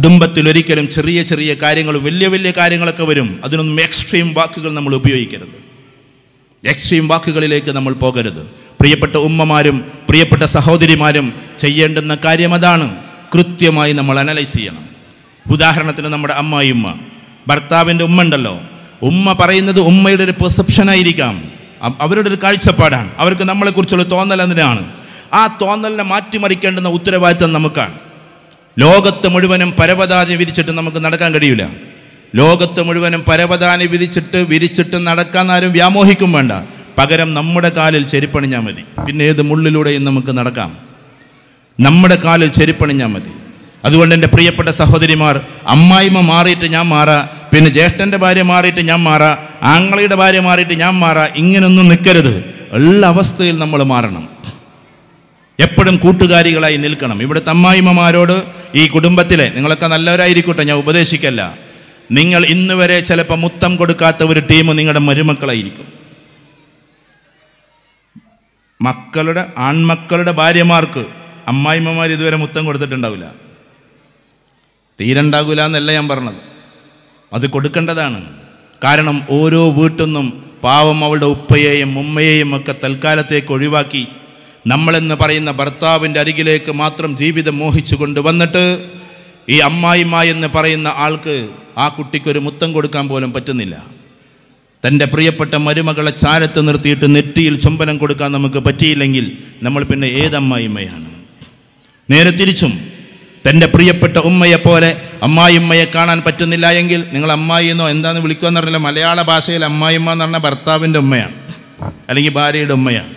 കുടുംബത്തിൽ ഒരിക്കലും ചെറിയ ചെറിയ കാര്യങ്ങൾ വലിയ വലിയ കാര്യങ്ങളൊക്കെ വരും അതിനൊന്നും എക്സ്ട്രീം വാക്കുകൾ നമ്മൾ ഉപയോഗിക്കരുത് എക്സ്ട്രീം വാക്കുകളിലേക്ക് നമ്മൾ പോകരുത് പ്രിയപ്പെട്ട ഉമ്മമാരും പ്രിയപ്പെട്ട സഹോദരിമാരും ചെയ്യേണ്ടുന്ന കാര്യം അതാണ് കൃത്യമായി നമ്മൾ അനലൈസ് ചെയ്യണം ഉദാഹരണത്തിന് നമ്മുടെ അമ്മായിമ്മ ഭർത്താവിൻ്റെ ഉമ്മ ഉണ്ടല്ലോ ഉമ്മ പറയുന്നത് ഉമ്മയുടെ ഒരു പെർസെപ്ഷൻ ആയിരിക്കാം അ- അവരുടെ ഒരു കാഴ്ചപ്പാടാണ് അവർക്ക് നമ്മളെക്കുറിച്ചുള്ള തോന്നൽ എന്തിനാണ് ആ തോന്നലിനെ മാറ്റിമറിക്കേണ്ടുന്ന ഉത്തരവാദിത്തം നമുക്കാണ് ലോകത്ത് മുഴുവനും പരവതാനി വിരിച്ചിട്ട് നമുക്ക് നടക്കാൻ കഴിയില്ല ലോകത്ത് മുഴുവനും പരവതാനി വിരിച്ചിട്ട് വിരിച്ചിട്ട് നടക്കാൻ ആരും വ്യാമോഹിക്കും വേണ്ട പകരം നമ്മുടെ കാലിൽ ചെരിപ്പണിഞ്ഞാൽ മതി പിന്നെ ഏത് മുള്ളിലൂടെയും നമുക്ക് നടക്കാം നമ്മുടെ കാലിൽ ചെരിപ്പണിഞ്ഞാൽ മതി അതുകൊണ്ട് എൻ്റെ പ്രിയപ്പെട്ട സഹോദരിമാർ അമ്മായിമ്മ മാറിയിട്ട് ഞാൻ മാറാ പിന്നെ ജ്യേഷ്ഠൻ്റെ ഭാര്യ മാറിയിട്ട് ഞാൻ മാറാ ആങ്ങളയുടെ ഭാര്യ മാറിയിട്ട് ഞാൻ മാറാ ഇങ്ങനൊന്നും നിൽക്കരുത് എല്ലാ അവസ്ഥയിൽ നമ്മൾ മാറണം എപ്പോഴും കൂട്ടുകാരികളായി നിൽക്കണം ഇവിടുത്തെ അമ്മായിമ്മമാരോട് ഈ കുടുംബത്തിലെ നിങ്ങളൊക്കെ നല്ലവരായിരിക്കട്ടെ ഞാൻ ഉപദേശിക്കല്ല നിങ്ങൾ ഇന്ന് വരെ ചിലപ്പോൾ മുത്തം കൊടുക്കാത്ത ഒരു ടീം നിങ്ങളുടെ മരുമക്കളായിരിക്കും മക്കളുടെ ആൺമക്കളുടെ ഭാര്യമാർക്ക് അമ്മായിമ്മമാർ ഇതുവരെ മുത്തം കൊടുത്തിട്ടുണ്ടാവില്ല തീരണ്ടാകില്ല എന്നല്ല ഞാൻ പറഞ്ഞത് അത് കൊടുക്കേണ്ടതാണ് കാരണം ഓരോ വീട്ടിൽ നിന്നും പാവം അവളുടെ ഉപ്പയെയും ഉമ്മയെയും ഒക്കെ തൽക്കാലത്തേക്ക് ഒഴിവാക്കി നമ്മളെന്ന് പറയുന്ന ഭർത്താവിൻ്റെ അരികിലേക്ക് മാത്രം ജീവിതം മോഹിച്ചു കൊണ്ടുവന്നിട്ട് ഈ അമ്മായിമ്മ എന്ന് പറയുന്ന ആൾക്ക് ആ കുട്ടിക്കൊരു മുത്തം കൊടുക്കാൻ പോലും പറ്റുന്നില്ല തൻ്റെ പ്രിയപ്പെട്ട മരുമകളെ ചാരത്ത് നിർത്തിയിട്ട് നെറ്റിയിൽ ചുംബനം കൊടുക്കാൻ നമുക്ക് പറ്റിയില്ലെങ്കിൽ നമ്മൾ പിന്നെ ഏതമ്മായിമ്മയാണ് നേരെ തിരിച്ചും തൻ്റെ പ്രിയപ്പെട്ട ഉമ്മയെപ്പോലെ അമ്മായിമ്മയെ കാണാൻ പറ്റുന്നില്ല എങ്കിൽ നിങ്ങൾ അമ്മായി എന്നോ എന്താന്ന് വിളിക്കുമെന്ന് പറഞ്ഞില്ല മലയാള ഭാഷയിൽ അമ്മായിമ്മ എന്ന് പറഞ്ഞാൽ ഭർത്താവിൻ്റെ ഉമ്മയാണ് അല്ലെങ്കിൽ ഭാര്യയുടെ ഉമ്മയാണ്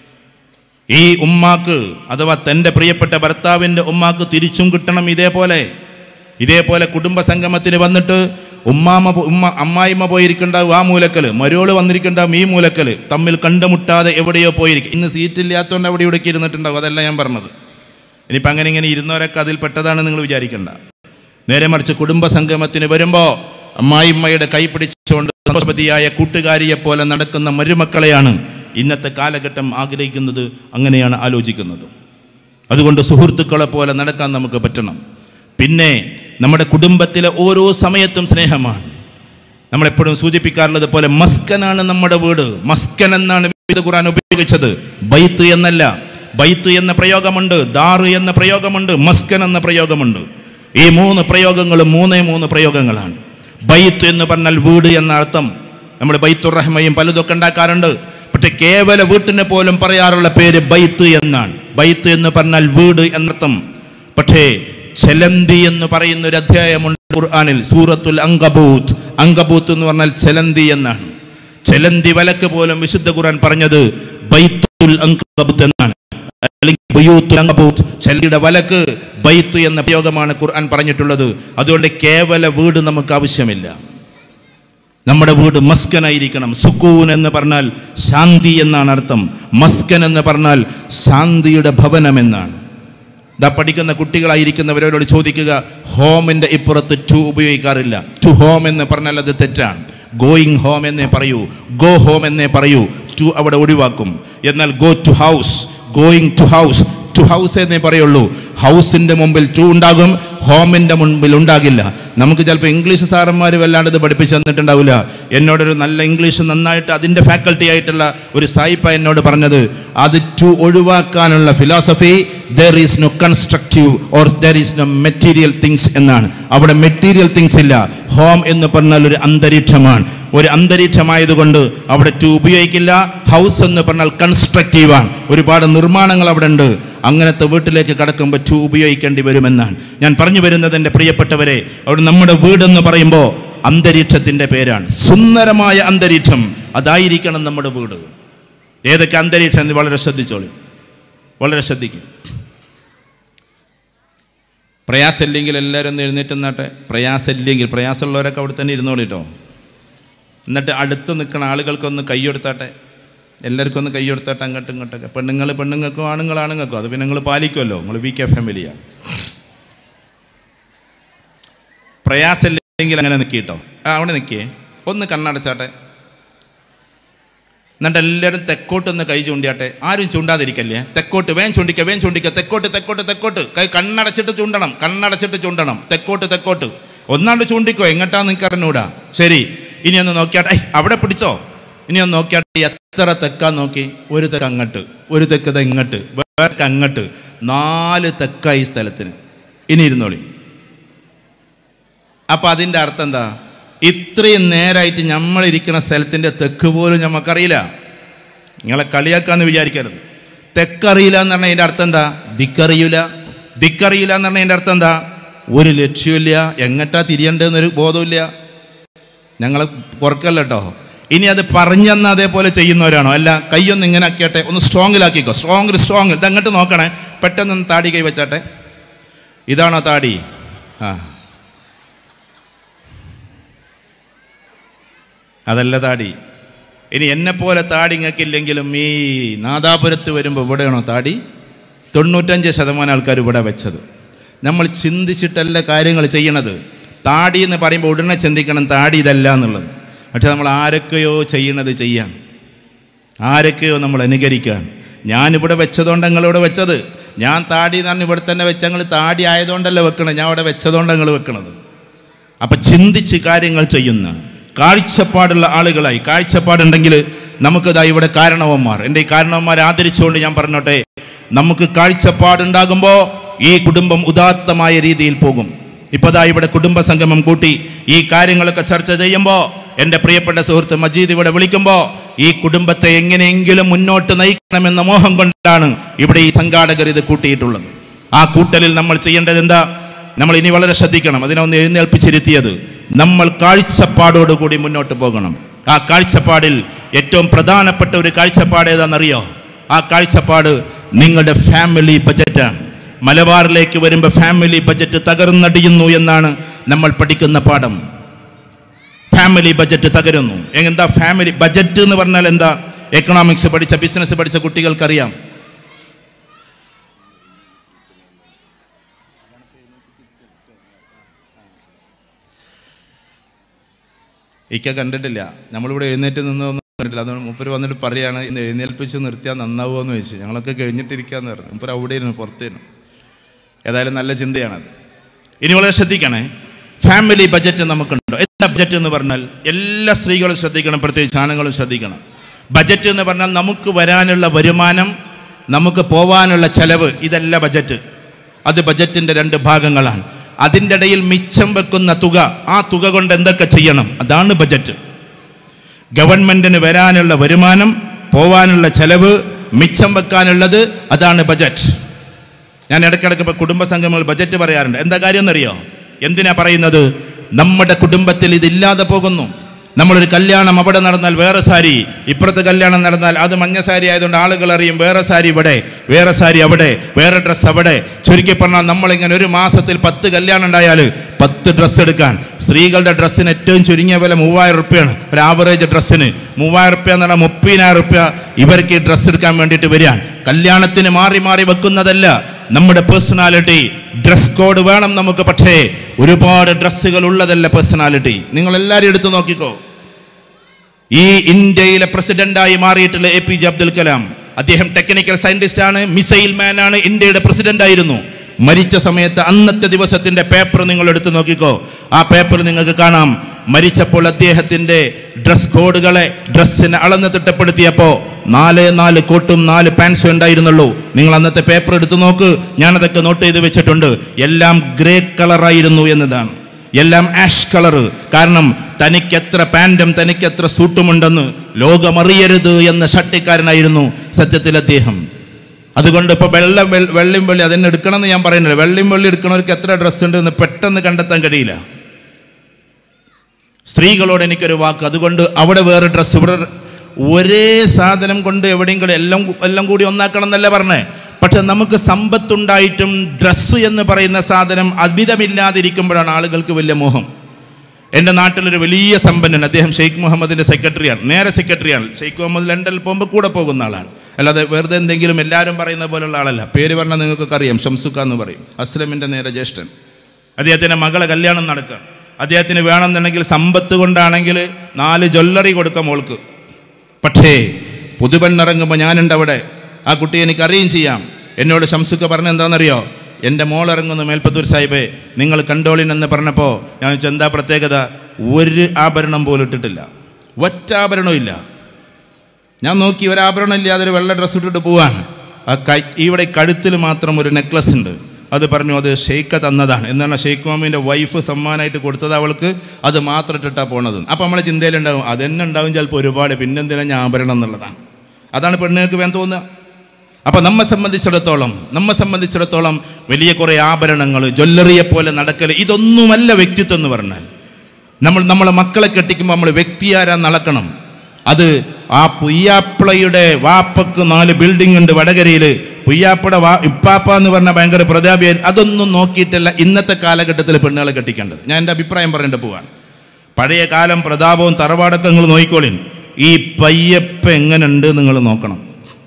ഈ ഉമ്മാക്ക് അഥവാ തൻ്റെ പ്രിയപ്പെട്ട ഭർത്താവിൻ്റെ ഉമ്മാക്ക് തിരിച്ചും കിട്ടണം ഇതേപോലെ ഇതേപോലെ കുടുംബ സംഗമത്തിന് വന്നിട്ട് ഉമ്മാമ പോ- ഉമ്മ അമ്മായിമ്മ പോയിരിക്കണ്ടാവും ആ മൂലക്കല് മരോള് വന്നിരിക്കണ്ടാവും ഈ മൂലക്കല് തമ്മിൽ കണ്ടുമുട്ടാതെ എവിടെയോ പോയിരിക്കും ഇന്ന് സീറ്റില്ലാത്തതുകൊണ്ട് അവിടെ ഇവിടേക്ക് ഇരുന്നിട്ടുണ്ടാവും അതല്ല ഞാൻ പറഞ്ഞത് ഇനിയിപ്പോൾ അങ്ങനെ ഇങ്ങനെ ഇരുന്നവരൊക്കെ അതിൽ പെട്ടതാണ് നിങ്ങൾ വിചാരിക്കണ്ട നേരെ മറിച്ച് കുടുംബ സംഗമത്തിന് വരുമ്പോൾ അമ്മായിമ്മയുടെ കൈ പിടിച്ചുകൊണ്ട് സരസ്വതിയായ കൂട്ടുകാരിയെ പോലെ നടക്കുന്ന മരുമക്കളെയാണ് ഇന്നത്തെ കാലഘട്ടം ആഗ്രഹിക്കുന്നത് അങ്ങനെയാണ് ആലോചിക്കുന്നത് അതുകൊണ്ട് സുഹൃത്തുക്കളെ പോലെ നടക്കാൻ നമുക്ക് പറ്റണം പിന്നെ നമ്മുടെ കുടുംബത്തിലെ ഓരോ സമയത്തും സ്നേഹമാണ് നമ്മളെപ്പോഴും സൂചിപ്പിക്കാറുള്ളത് പോലെ മസ്കനാണ് നമ്മുടെ വീട് മസ്കൻ എന്നാണ് വിശുദ്ധ ഖുർആൻ ഉപയോഗിച്ചത് ബൈത്ത് എന്നല്ല ബൈത്ത് എന്ന പ്രയോഗമുണ്ട് ദാറ് എന്ന പ്രയോഗമുണ്ട് മസ്കൻ എന്ന പ്രയോഗമുണ്ട് ഈ മൂന്ന് പ്രയോഗങ്ങളും മൂന്നേ മൂന്ന് പ്രയോഗങ്ങളാണ് ബൈത്ത് എന്ന് പറഞ്ഞാൽ വീട് എന്ന അർത്ഥം നമ്മൾ ബൈത്തുർ റഹ്മയും പലതൊക്കെ ഉണ്ടാക്കാറുണ്ട് പക്ഷെ കേവല വീട്ടിനെ പോലും പറയാറുള്ള പേര് ബൈത്ത് എന്നാണ് ബൈത്ത് എന്ന് പറഞ്ഞാൽ വീട് എന്നർത്ഥം പക്ഷേ ചെലന്തി എന്ന് പറയുന്ന ഒരു അധ്യായമുണ്ട് ഖുർആനിൽ സൂറത്തുൽ അങ്കബൂത്ത് അങ്കബൂത്ത് എന്ന് പറഞ്ഞാൽ ചെലന്തി എന്നാണ് ചെലന്തി വലക്ക് പോലും വിശുദ്ധ ഖുർആൻ പറഞ്ഞത് ബൈത്തുൽ അങ്കബൂത്ത് എന്നാണ് അല്ലെങ്കിൽ ബയൂത്തുൽ അങ്കബൂത്ത് ചെല്ലിയുടെ വലക്ക് ബൈത്ത് എന്ന പ്രയോഗമാണ് ഖുർആൻ പറഞ്ഞിട്ടുള്ളത് അതുകൊണ്ട് കേവല വീട് നമുക്ക് ആവശ്യമില്ല നമ്മുടെ വീട് മസ്കനായിരിക്കണം സുക്കൂൻ എന്ന് പറഞ്ഞാൽ ശാന്തി എന്നാണ് അർത്ഥം മസ്കൻ എന്ന് പറഞ്ഞാൽ ശാന്തിയുടെ ഭവനം എന്നാണ് ഇതാ പഠിക്കുന്ന കുട്ടികളായിരിക്കുന്നവരോട് ചോദിക്കുക ഹോമിൻ്റെ ഇപ്പുറത്ത് ടു ഉപയോഗിക്കാറില്ല ടു ഹോം എന്ന് പറഞ്ഞാൽ അത് തെറ്റാണ് ഗോയിങ് ഹോം എന്നേ പറയൂ ഗോ ഹോം എന്നേ പറയൂ ടു അവിടെ ഒഴിവാക്കും എന്നാൽ go to house going to house to house എന്നേ പറയുള്ളൂ ഹൗസിൻ്റെ മുമ്പിൽ ടു ഉണ്ടാകും ഹോമിൻ്റെ മുമ്പിൽ ഉണ്ടാകില്ല നമുക്ക് ചിലപ്പോൾ ഇംഗ്ലീഷ് സാറന്മാർ വല്ലാണ്ട് ഇത് പഠിപ്പിച്ച് തന്നിട്ടുണ്ടാവില്ല എന്നോടൊരു നല്ല ഇംഗ്ലീഷ് നന്നായിട്ട് അതിൻ്റെ ഫാക്കൽറ്റി ആയിട്ടുള്ള ഒരു സായിപ്പ എന്നോട് പറഞ്ഞത് അത് ടു ഒഴിവാക്കാനുള്ള philosophy there is no constructive or there is no material things എന്നാണ് അവിടെ മെറ്റീരിയൽ തിങ്സ് ഇല്ല ഹോം എന്ന് പറഞ്ഞാൽ ഒരു അന്തരീക്ഷമാണ് ഒരു അന്തരീക്ഷമായതുകൊണ്ട് അവിടെ ടു ഉപയോഗിക്കില്ല ഹൗസ് എന്ന് പറഞ്ഞാൽ കൺസ്ട്രക്റ്റീവാണ് ഒരുപാട് നിർമ്മാണങ്ങൾ അവിടെ ഉണ്ട് അങ്ങനത്തെ വീട്ടിലേക്ക് കടക്കുമ്പോൾ ടു ഉപയോഗിക്കേണ്ടി വരുമെന്നാണ് ഞാൻ പറഞ്ഞു വരുന്നത് എൻ്റെ പ്രിയപ്പെട്ടവരെ അവിടെ നമ്മുടെ വീടെന്ന് പറയുമ്പോൾ അന്തരീക്ഷത്തിൻ്റെ പേരാണ് സുന്ദരമായ അന്തരീക്ഷം അതായിരിക്കണം നമ്മുടെ വീട് ഏതൊക്കെ അന്തരീക്ഷം എന്ന് വളരെ ശ്രദ്ധിച്ചോളൂ വളരെ ശ്രദ്ധിക്കും പ്രയാസമില്ലെങ്കിൽ എല്ലാവരും ഒന്ന് എഴുന്നേറ്റ് നിന്നാട്ടെ പ്രയാസമില്ലെങ്കിൽ പ്രയാസമുള്ളവരൊക്കെ അവിടെ തന്നെ ഇരുന്നോളൂ കേട്ടോ എന്നിട്ട് അടുത്ത് നിൽക്കുന്ന ആളുകൾക്കൊന്ന് കൈ കൊടുത്താട്ടെ എല്ലാവർക്കും ഒന്ന് കൈ കൊടുത്താട്ടെ അങ്ങോട്ടും ഇങ്ങോട്ടൊക്കെ പെണ്ണുങ്ങൾ പെണ്ണുങ്ങൾക്കും ആണുങ്ങൾ ആണുങ്ങൾക്കും അത് പിന്നെ നിങ്ങൾ പാലിക്കുമല്ലോ നിങ്ങൾ വി കെ ഫാമിലിയാണ് പ്രയാസമില്ലെങ്കിൽ അങ്ങനെ നിൽക്കിട്ടോ ആ അവിടെ നിൽക്കിയേ ഒന്ന് കണ്ണടച്ചാട്ടെ എന്നിട്ട് എല്ലാവരും തെക്കോട്ടൊന്ന് കൈ ചൂണ്ടിയാട്ടെ ആരും ചൂണ്ടാതിരിക്കല്ലേ തെക്കോട്ട് വേം ചൂണ്ടിക്ക വേം ചൂണ്ടിക്ക തെക്കോട്ട് തെക്കോട്ട് തെക്കോട്ട് കൈ കണ്ണടച്ചിട്ട് ചൂണ്ടണം കണ്ണടച്ചിട്ട് ചൂണ്ടണം തെക്കോട്ട് തെക്കോട്ട് ഒന്നാണ്ട് ചൂണ്ടിക്കോ എങ്ങോട്ടാ നിങ്ങൾക്ക് അറിഞ്ഞൂടാ ശരി ഇനി ഒന്ന് നോക്കിയാട്ടെ ഐ, അവിടെ പിടിച്ചോ ഇനി ഒന്ന് നോക്കിയാട്ടെ എത്ര തെക്കാ നോക്കി ഒരു തെക്ക് അങ്ങോട്ട് ഒരു തെക്ക് ഇത് ഇങ്ങോട്ട് വേറെ തെക്ക് അങ്ങോട്ട് നാല് തെക്കായി സ്ഥലത്തിന് ഇനി ഇരുന്നോളി അപ്പം അതിൻ്റെ അർത്ഥം എന്താ ഇത്രയും നേരായിട്ട് നമ്മളിരിക്കുന്ന സ്ഥലത്തിൻ്റെ തെക്ക് പോലും നമുക്കറിയില്ല നിങ്ങളെ കളിയാക്കാന്ന് വിചാരിക്കരുത് തെക്കറിയില്ല എന്ന് പറഞ്ഞാൽ അതിൻ്റെ അർത്ഥം എന്താ ദിക്കറിയില്ല ദിക്കറിയില്ല എന്ന് പറഞ്ഞാൽ അതിൻ്റെ അർത്ഥം എന്താ ഒരു ലക്ഷ്യമില്ല എങ്ങട്ടാ തിരിയണ്ടെന്നൊരു ബോധമില്ല ഞങ്ങൾ പുറക്കല്ല കേട്ടോ ഇനി അത് പറഞ്ഞെന്ന് അതേപോലെ ചെയ്യുന്നവരാണോ അല്ല കൈയൊന്ന് ഇങ്ങനെ ആക്കിയാട്ടെ ഒന്ന് സ്ട്രോങ്ങിലാക്കിക്കോ സ്ട്രോങ് സ്ട്രോങ് ഇത് അങ്ങോട്ട് നോക്കണേ പെട്ടെന്ന് താടി കൈ വെച്ചാട്ടെ ഇതാണോ താടി ആ അതല്ല താടി ഇനി എന്നെപ്പോലെ താടി ഇങ്ങക്കില്ലെങ്കിലും ഈ നാദാപുരത്ത് വരുമ്പോൾ ഇവിടെയാണോ താടി തൊണ്ണൂറ്റഞ്ച് ശതമാനം ആൾക്കാർ ഇവിടെ വെച്ചത് നമ്മൾ ചിന്തിച്ചിട്ടല്ല കാര്യങ്ങൾ ചെയ്യണത് താടി എന്ന് പറയുമ്പോൾ ഉടനെ ചിന്തിക്കണം താടി ഇതല്ല എന്നുള്ളത് പക്ഷെ നമ്മൾ ആരൊക്കെയോ ചെയ്യണത് ചെയ്യാം ആരൊക്കെയോ നമ്മൾ അനുകരിക്കാൻ ഞാനിവിടെ വെച്ചതുകൊണ്ട് നിങ്ങളിവിടെ വെച്ചത് ഞാൻ താടി എന്നാണ് ഇവിടെ തന്നെ വെച്ച ഞങ്ങൾ താടി ആയതുകൊണ്ടല്ല വെക്കണത് ഞാൻ ഇവിടെ വെച്ചതുകൊണ്ട് നിങ്ങൾ വെക്കണത് അപ്പം ചിന്തിച്ച് കാര്യങ്ങൾ ചെയ്യുന്ന കാഴ്ചപ്പാടുള്ള ആളുകളായി കാഴ്ചപ്പാടുണ്ടെങ്കിൽ നമുക്കിതാ ഇവിടെ കാരണവന്മാർ എൻ്റെ ഈ കാരണവന്മാരെ ആദരിച്ചുകൊണ്ട് ഞാൻ പറഞ്ഞോട്ടെ നമുക്ക് കാഴ്ചപ്പാടുണ്ടാകുമ്പോൾ ഈ കുടുംബം ഉദാത്തമായ രീതിയിൽ പോകും ഇപ്പതാ ഇവിടെ കുടുംബ സംഗമം കൂട്ടി ഈ കാര്യങ്ങളൊക്കെ ചർച്ച ചെയ്യുമ്പോൾ എൻ്റെ പ്രിയപ്പെട്ട സുഹൃത്ത് മജീദ് ഇവിടെ വിളിക്കുമ്പോൾ ഈ കുടുംബത്തെ എങ്ങനെയെങ്കിലും മുന്നോട്ട് നയിക്കണമെന്ന മോഹം കൊണ്ടാണ് ഇവിടെ ഈ സംഘാടകർ ഇത് കൂട്ടിയിട്ടുള്ളത് ആ കൂട്ടലിൽ നമ്മൾ ചെയ്യേണ്ടത് എന്താ നമ്മൾ ഇനി വളരെ ശ്രദ്ധിക്കണം അതിനൊന്ന് എഴുന്നേൽപ്പിച്ചിരുത്തിയത് നമ്മൾ കാഴ്ചപ്പാടോടുകൂടി മുന്നോട്ട് പോകണം ആ കാഴ്ചപ്പാടിൽ ഏറ്റവും പ്രധാനപ്പെട്ട ഒരു കാഴ്ചപ്പാട് ഏതാണെന്നറിയോ ആ കാഴ്ചപ്പാട് നിങ്ങളുടെ ഫാമിലി ബജറ്റാണ് മലബാറിലേക്ക് വരുമ്പോൾ ഫാമിലി ബജറ്റ് തകർന്നടിയുന്നു എന്നാണ് നമ്മൾ പഠിക്കുന്ന പാഠം ഫാമിലി ബജറ്റ് തകരുന്നു എന്താ ഫാമിലി ബജറ്റ് എന്ന് പറഞ്ഞാൽ എന്താ എക്കണോമിക്സ് പഠിച്ച ബിസിനസ് പഠിച്ച കുട്ടികൾക്കറിയാം ഇക്ക കണ്ടിട്ടില്ല നമ്മളിവിടെ എഴുന്നേറ്റ് നിന്നൊന്നും കണ്ടിട്ടില്ല അതുകൊണ്ട് മൂപ്പര് വന്നിട്ട് പറയാണ് ഇന്ന് എഴുന്നേൽപ്പിച്ച് നിർത്തിയാൽ നന്നാവുമോ എന്ന് ചോദിച്ചു ഞങ്ങളൊക്കെ കഴിഞ്ഞിട്ടിരിക്കാന്ന് പറഞ്ഞു മൂപ്പര് അവിടെ ഇരുന്നു പുറത്തേനു ഏതായാലും നല്ല ചിന്തയാണത് ഇനി വളരെ ശ്രദ്ധിക്കണേ ഫാമിലി ബജറ്റ് നമുക്കുണ്ടോ എന്താ ബജറ്റ് എന്ന് പറഞ്ഞാൽ എല്ലാ സ്ത്രീകളും ശ്രദ്ധിക്കണം പ്രത്യേകിച്ച് ആണുങ്ങളും ശ്രദ്ധിക്കണം ബജറ്റ് എന്ന് പറഞ്ഞാൽ നമുക്ക് വരാനുള്ള വരുമാനം നമുക്ക് പോവാനുള്ള ചെലവ് ഇതല്ല ബജറ്റ് അത് ബജറ്റിൻ്റെ രണ്ട് ഭാഗങ്ങളാണ് അതിൻ്റെ ഇടയിൽ മിച്ചം വെക്കുന്ന തുക ആ തുക കൊണ്ട് എന്തൊക്കെ ചെയ്യണം അതാണ് ബജറ്റ് ഗവൺമെന്റിന് വരാനുള്ള വരുമാനം പോവാനുള്ള ചെലവ് മിച്ചം വെക്കാനുള്ളത് അതാണ് ബജറ്റ് ഞാൻ ഇടയ്ക്കിടയ്ക്ക് ഇപ്പോൾ കുടുംബ സംഘങ്ങൾ ബജറ്റ് പറയാറുണ്ട് എന്താ കാര്യം എന്നറിയോ എന്തിനാ പറയുന്നത് നമ്മുടെ കുടുംബത്തിൽ ഇതില്ലാതെ പോകുന്നു നമ്മളൊരു കല്യാണം അവിടെ നടന്നാൽ വേറെ സാരി ഇപ്പുറത്തെ കല്യാണം നടന്നാൽ അത് മഞ്ഞ സാരി ആയതുകൊണ്ട് ആളുകൾ അറിയും വേറെ സാരി ഇവിടെ വേറെ സാരി അവിടെ വേറെ ഡ്രസ്സ് അവിടെ ചുരുക്കി പറഞ്ഞാൽ നമ്മളിങ്ങനെ ഒരു മാസത്തിൽ പത്ത് കല്യാണം ഉണ്ടായാൽ പത്ത് ഡ്രസ്സ് എടുക്കാൻ സ്ത്രീകളുടെ ഡ്രസ്സിന് ഏറ്റവും ചുരുങ്ങിയ വില മൂവായിരം റുപ്യാണ് ഒരു ആവറേജ് ഡ്രസ്സിന് മൂവായിരം റുപ്യ എന്ന് പറഞ്ഞാൽ മുപ്പതിനായിരം റുപ്യ ഇവർക്ക് ഈ ഡ്രസ്സ് എടുക്കാൻ വേണ്ടിയിട്ട് വരികയാണ് കല്യാണത്തിന് മാറി മാറി വെക്കുന്നതല്ല നമ്മുടെ പേഴ്സണാലിറ്റി ഡ്രസ് കോഡ് വേണം നമുക്ക് പക്ഷേ ഒരുപാട് ഡ്രസ്സുകൾ ഉള്ളതല്ല പേഴ്സണാലിറ്റി നിങ്ങൾ എല്ലാവരും എടുത്തു നോക്കിക്കോ ഈ ഇന്ത്യയിലെ പ്രസിഡന്റായി മാറിയിട്ടുള്ള A P J Abdul Kalam അദ്ദേഹം ടെക്നിക്കൽ സയന്റിസ്റ്റ് ആണ് മിസൈൽ മാൻ ആണ് ഇന്ത്യയുടെ പ്രസിഡന്റ് ആയിരുന്നു മരിച്ച സമയത്ത് അന്നത്തെ ദിവസത്തിന്റെ പേപ്പർ നിങ്ങൾ എടുത്തു നോക്കിക്കോ ആ പേപ്പർ നിങ്ങൾക്ക് കാണാം മരിച്ചപ്പോൾ അദ്ദേഹത്തിന്റെ ഡ്രസ് കോഡുകളെ ഡ്രസ്സിനെ അളന്ന് തിട്ടപ്പെടുത്തിയപ്പോൾ നാല് നാല് കോട്ടും നാല് പാൻസും ഉണ്ടായിരുന്നുള്ളൂ നിങ്ങൾ അന്നത്തെ പേപ്പർ എടുത്തു നോക്ക് ഞാനതൊക്കെ നോട്ട് ചെയ്ത് വെച്ചിട്ടുണ്ട് എല്ലാം ഗ്രേ കളറായിരുന്നു എന്നതാണ് എല്ലാം ആഷ് കളറ് കാരണം തനിക്ക് എത്ര പാൻറ്റും തനിക്ക് എത്ര സൂട്ടുമുണ്ടെന്ന് ലോകമറിയരുത് എന്ന ഷട്ടിക്കാരനായിരുന്നു സത്യത്തിൽ അദ്ദേഹം അതുകൊണ്ട് ഇപ്പോൾ വെള്ളം വെൾ- വെള്ളിയും വെള്ളി അതിനെ എടുക്കണം എന്ന് ഞാൻ പറയുന്നില്ല വെള്ളിയും വെള്ളി എടുക്കണവർക്ക് എത്ര ഡ്രസ്സ് ഉണ്ട് എന്ന് പെട്ടെന്ന് കണ്ടെത്താൻ കഴിയില്ല സ്ത്രീകളോട് എനിക്കൊരു വാക്ക് അതുകൊണ്ട് അവിടെ വേറെ ഡ്രസ്സ് ഇവിടെ ഒരേ സാധനം കൊണ്ട് എവിടെയെങ്കിലും എല്ലാം എല്ലാം കൂടി ഒന്നാക്കണം എന്നല്ല പറഞ്ഞേ പക്ഷെ നമുക്ക് സമ്പത്തുണ്ടായിട്ടും ഡ്രസ്സ് എന്ന് പറയുന്ന സാധനം അമിതമില്ലാതിരിക്കുമ്പോഴാണ് ആളുകൾക്ക് വലിയ മോഹം എൻ്റെ നാട്ടിലൊരു വലിയ സമ്പന്നൻ അദ്ദേഹം ഷെയ്ഖ് മുഹമ്മദിൻ്റെ സെക്രട്ടറിയാണ് നേരെ സെക്രട്ടറിയാണ് ഷെയ്ഖ് മുഹമ്മദ് ലണ്ടനിൽ പോകുമ്പോൾ കൂടെ പോകുന്ന ആളാണ് അല്ലാതെ വെറുതെ എന്തെങ്കിലും എല്ലാവരും പറയുന്ന പോലുള്ള ആളല്ല പേര് പറഞ്ഞാൽ നിങ്ങൾക്കൊക്കെ അറിയാം ഷംസുക്ക എന്ന് പറയും അസ്ലമിൻ്റെ നേരെ ജ്യേഷ്ഠൻ അദ്ദേഹത്തിൻ്റെ മകളെ കല്യാണം നടക്കുക അദ്ദേഹത്തിന് വേണമെന്നുണ്ടെങ്കിൽ സമ്പത്ത് കൊണ്ടാണെങ്കിൽ നാല് ജ്വല്ലറി കൊടുക്കാം മോൾക്ക് പക്ഷേ പുതുപെണ്ണിറങ്ങുമ്പോൾ ഞാനുണ്ട് അവിടെ ആ കുട്ടിയെ എനിക്ക് അറിയുകയും ചെയ്യാം എന്നോട് ശംസുക്ക പറഞ്ഞ എന്താണെന്നറിയോ എൻ്റെ മോൾ ഇറങ്ങുന്നു മേൽപ്പത്തൂർ സാഹിബേ നിങ്ങൾ കണ്ടോളിൻ എന്ന് പറഞ്ഞപ്പോൾ ഞാൻ ചോദിച്ചു എന്താ പ്രത്യേകത ഒരു ആഭരണം പോലും ഇട്ടിട്ടില്ല ഒറ്റ ആഭരണവും ഇല്ല ഞാൻ നോക്കി ഒരു ആഭരണം ഇല്ലാതെ ഒരു വെള്ള ഡ്രസ്സ് ഇട്ടിട്ട് പോവാണ് ആ കൈ ഇവിടെ കഴുത്തിൽ മാത്രം ഒരു നെക്ലസ് ഉണ്ട് അത് പറഞ്ഞു അത് ഷെയ്ക്ക തന്നതാണ് എന്നാണ് ഷെയ്ഖ് മാമിൻ്റെ വൈഫ് സമ്മാനമായിട്ട് കൊടുത്തത് അവൾക്ക് അത് മാത്രം ഇട്ടിട്ടാണ് പോണത് അപ്പം നമ്മളെ ചിന്തയിലുണ്ടാവും അതെന്നെ ഉണ്ടാവും ചിലപ്പോൾ ഒരുപാട് പിന്നെന്തിനാ ഞാൻ ആഭരണം എന്നുള്ളതാണ് അതാണ് പെണ്ണുങ്ങൾക്ക് വേണം തോന്നുക അപ്പം നമ്മെ സംബന്ധിച്ചിടത്തോളം നമ്മെ സംബന്ധിച്ചിടത്തോളം വലിയ കുറേ ആഭരണങ്ങൾ ജ്വല്ലറിയെ പോലെ നടക്കൽ ഇതൊന്നുമല്ല വ്യക്തിത്വം എന്ന് പറഞ്ഞാൽ നമ്മൾ നമ്മളെ മക്കളെ കെട്ടിക്കുമ്പോൾ നമ്മൾ വ്യക്തിയാരാ നടക്കണം അത് ആ പുയ്യാപ്പിളയുടെ വാപ്പക്ക് നാല് ബിൽഡിംഗ് ഉണ്ട് വടകരയിൽ പുയ്യാപ്പയുടെ വാ ഇപ്പാപ്പ എന്ന് പറഞ്ഞ ഭയങ്കര പ്രതാപിയായി അതൊന്നും നോക്കിയിട്ടല്ല ഇന്നത്തെ കാലഘട്ടത്തിൽ പെണ്ണുകളെ കെട്ടിക്കേണ്ടത് ഞാൻ എൻ്റെ അഭിപ്രായം പറഞ്ഞിട്ട് പോവാണ് പഴയ കാലം പ്രതാപവും തറവാടൊക്കെ നിങ്ങൾ നോക്കിക്കോളിൻ ഈ പയ്യപ്പ എങ്ങനെയുണ്ട് നിങ്ങൾ നോക്കണം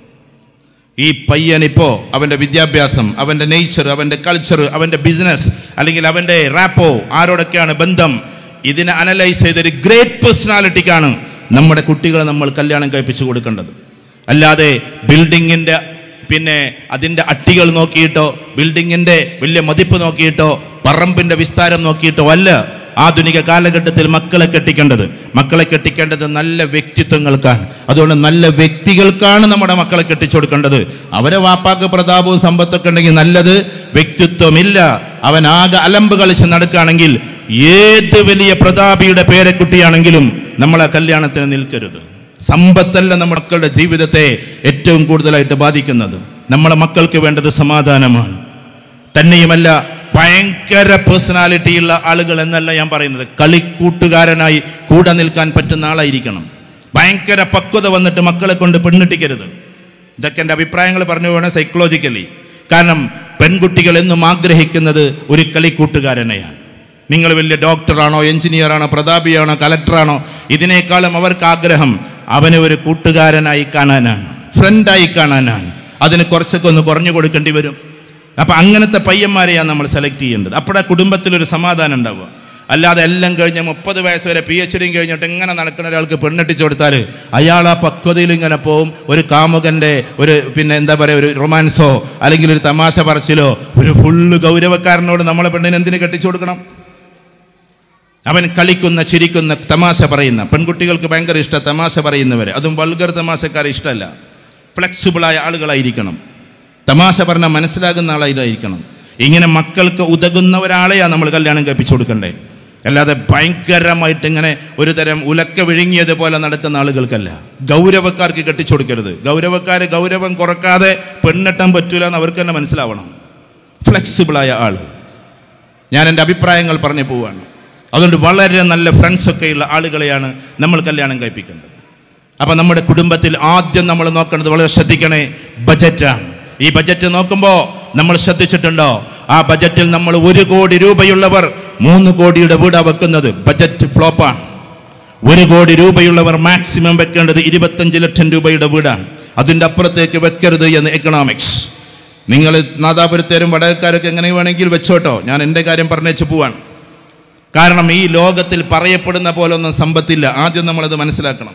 ഈ പയ്യനിപ്പോ അവൻ്റെ വിദ്യാഭ്യാസം അവൻ്റെ നേച്ചർ അവൻ്റെ കൾച്ചർ അവൻ്റെ ബിസിനസ് അല്ലെങ്കിൽ അവൻ്റെ റാപ്പോ ആരോടൊക്കെയാണ് ബന്ധം ഇതിനെ അനലൈസ് ചെയ്തൊരു ഗ്രേറ്റ് പേഴ്സണാലിറ്റിക്കാണ് നമ്മുടെ കുട്ടികളെ നമ്മൾ കല്യാണം കഴിപ്പിച്ചു കൊടുക്കേണ്ടത് അല്ലാതെ ബിൽഡിങ്ങിൻ്റെ പിന്നെ അതിൻ്റെ അട്ടികൾ നോക്കിയിട്ടോ ബിൽഡിങ്ങിൻ്റെ വലിയ മതിപ്പ് നോക്കിയിട്ടോ പറമ്പിൻ്റെ വിസ്താരം നോക്കിയിട്ടോ അല്ല ആധുനിക കാലഘട്ടത്തിൽ മക്കളെ കെട്ടിക്കേണ്ടത് മക്കളെ കെട്ടിക്കേണ്ടത് നല്ല വ്യക്തിത്വങ്ങൾക്കാണ് അതുകൊണ്ട് നല്ല വ്യക്തികൾക്കാണ് നമ്മുടെ മക്കളെ കെട്ടിച്ചു കൊടുക്കേണ്ടത് അവരെ വാപ്പാക്ക് പ്രതാപവും സമ്പത്തൊക്കെ ഉണ്ടെങ്കിൽ നല്ലത് വ്യക്തിത്വമില്ല അവൻ ആകെ അലമ്പ് കളിച്ച് നടക്കുകയാണെങ്കിൽ ഏത് വലിയ പ്രതാപിയുടെ പേരക്കുട്ടിയാണെങ്കിലും നമ്മളെ കല്യാണത്തിന് നിൽക്കരുത് സമ്പത്തല്ല നമ്മുടെ മക്കളുടെ ജീവിതത്തെ ഏറ്റവും കൂടുതലായിട്ട് ബാധിക്കുന്നത് നമ്മളെ മക്കൾക്ക് വേണ്ടത് സമാധാനമാണ് തന്നെയുമല്ല ഭയങ്കര പേഴ്സണാലിറ്റിയുള്ള ആളുകൾ എന്നല്ല ഞാൻ പറയുന്നത് കളിക്കൂട്ടുകാരനായി കൂടെ നിൽക്കാൻ പറ്റുന്ന ആളായിരിക്കണം ഭയങ്കര പക്വത വന്നിട്ട് മക്കളെ കൊണ്ട് പെണ്ണിട്ടിക്കരുത് ഇതൊക്കെ എൻ്റെ അഭിപ്രായങ്ങൾ പറഞ്ഞു വേണം സൈക്കോളജിക്കലി കാരണം പെൺകുട്ടികൾ എന്നും ആഗ്രഹിക്കുന്നത് ഒരു കളിക്കൂട്ടുകാരനെയാണ് നിങ്ങൾ വലിയ ഡോക്ടറാണോ എഞ്ചിനീയറാണോ പ്രതാപിയാണോ കലക്ടറാണോ ഇതിനേക്കാളും അവർക്ക് ആഗ്രഹം അവനെ ഒരു കൂട്ടുകാരനായി കാണാനാണ് ഫ്രണ്ടായി കാണാനാണ് അതിന് കുറച്ചൊക്കെ ഒന്ന് കുറഞ്ഞു കൊടുക്കേണ്ടി വരും അപ്പം അങ്ങനത്തെ പയ്യന്മാരെയാണ് നമ്മൾ സെലക്ട് ചെയ്യേണ്ടത് അപ്പോഴാ കുടുംബത്തിലൊരു സമാധാനം ഉണ്ടാവുക അല്ലാതെ എല്ലാം കഴിഞ്ഞ് മുപ്പത് വയസ്സ് വരെ പി എച്ച് ഡിയും കഴിഞ്ഞിട്ട് ഇങ്ങനെ നടക്കുന്ന ഒരാൾക്ക് പെണ്ണെട്ടിച്ചു കൊടുത്താൽ അയാൾ ആ പക്വതയിൽ ഇങ്ങനെ പോവും ഒരു കാമുകൻ്റെ ഒരു പിന്നെ എന്താ പറയുക ഒരു റൊമാൻസോ അല്ലെങ്കിൽ ഒരു തമാശ പറച്ചിലോ ഒരു ഫുള്ള് ഗൗരവക്കാരനോട് നമ്മളെ പെണ്ണിന് എന്തിനു കെട്ടിച്ചു കൊടുക്കണം അവൻ കളിക്കുന്ന ചിരിക്കുന്ന തമാശ പറയുന്ന പെൺകുട്ടികൾക്ക് ഭയങ്കര ഇഷ്ടം തമാശ പറയുന്നവരെ അതും വൾഗർ തമാശക്കാരെ ഇഷ്ടമല്ല ഫ്ലെക്സിബിളായ ആളുകളായിരിക്കണം തമാശ പറഞ്ഞാൽ മനസ്സിലാകുന്ന ആളായിരിക്കണം ഇങ്ങനെ മക്കൾക്ക് ഉതകുന്ന ഒരാളെയാണ് നമ്മൾ കല്യാണം കഴിപ്പിച്ചു കൊടുക്കണ്ടേ അല്ലാതെ ഭയങ്കരമായിട്ട് ഇങ്ങനെ ഒരു തരം ഉലക്ക വിഴുങ്ങിയതുപോലെ നടത്തുന്ന ആളുകൾക്കല്ല ഗൗരവക്കാർക്ക് കെട്ടിച്ചു കൊടുക്കരുത് ഗൗരവക്കാർ ഗൗരവം കുറക്കാതെ പെണ്ണെട്ടാൻ പറ്റൂല എന്ന് അവർക്ക് തന്നെ മനസ്സിലാവണം ഫ്ലെക്സിബിളായ ആൾ ഞാൻ എൻ്റെ അഭിപ്രായങ്ങൾ പറഞ്ഞു പോവുകയാണ് അതുകൊണ്ട് വളരെ നല്ല ഫ്രണ്ട്സൊക്കെയുള്ള ആളുകളെയാണ് നമ്മൾ കല്യാണം കഴിപ്പിക്കേണ്ടത് അപ്പം നമ്മുടെ കുടുംബത്തിൽ ആദ്യം നമ്മൾ നോക്കേണ്ടത് വളരെ ശ്രദ്ധിക്കണേ ബജറ്റാണ് ഈ ബജറ്റ് നോക്കുമ്പോൾ നമ്മൾ ശ്രദ്ധിച്ചിട്ടുണ്ടോ ആ ബജറ്റിൽ നമ്മൾ ഒരു കോടി രൂപയുള്ളവർ മൂന്ന് കോടിയുടെ വീടാണ് വെക്കുന്നത് ബജറ്റ് ഫ്ലോപ്പാണ് ഒരു കോടി രൂപയുള്ളവർ മാക്സിമം വെക്കേണ്ടത് ഇരുപത്തഞ്ച് ലക്ഷം രൂപയുടെ വീടാണ് അതിൻ്റെ അപ്പുറത്തേക്ക് വെക്കരുത് എന്ന് എക്കണോമിക്സ് നിങ്ങൾ നാദാപുരത്തേരും വടകക്കാരൊക്കെ എങ്ങനെ വേണമെങ്കിൽ വെച്ചോട്ടോ ഞാൻ എൻ്റെ കാര്യം പറഞ്ഞേച്ച് പോവാണ് കാരണം ഈ ലോകത്തിൽ പറയപ്പെടുന്ന പോലൊന്നും സമ്പത്തില്ല ആദ്യം നമ്മളത് മനസ്സിലാക്കണം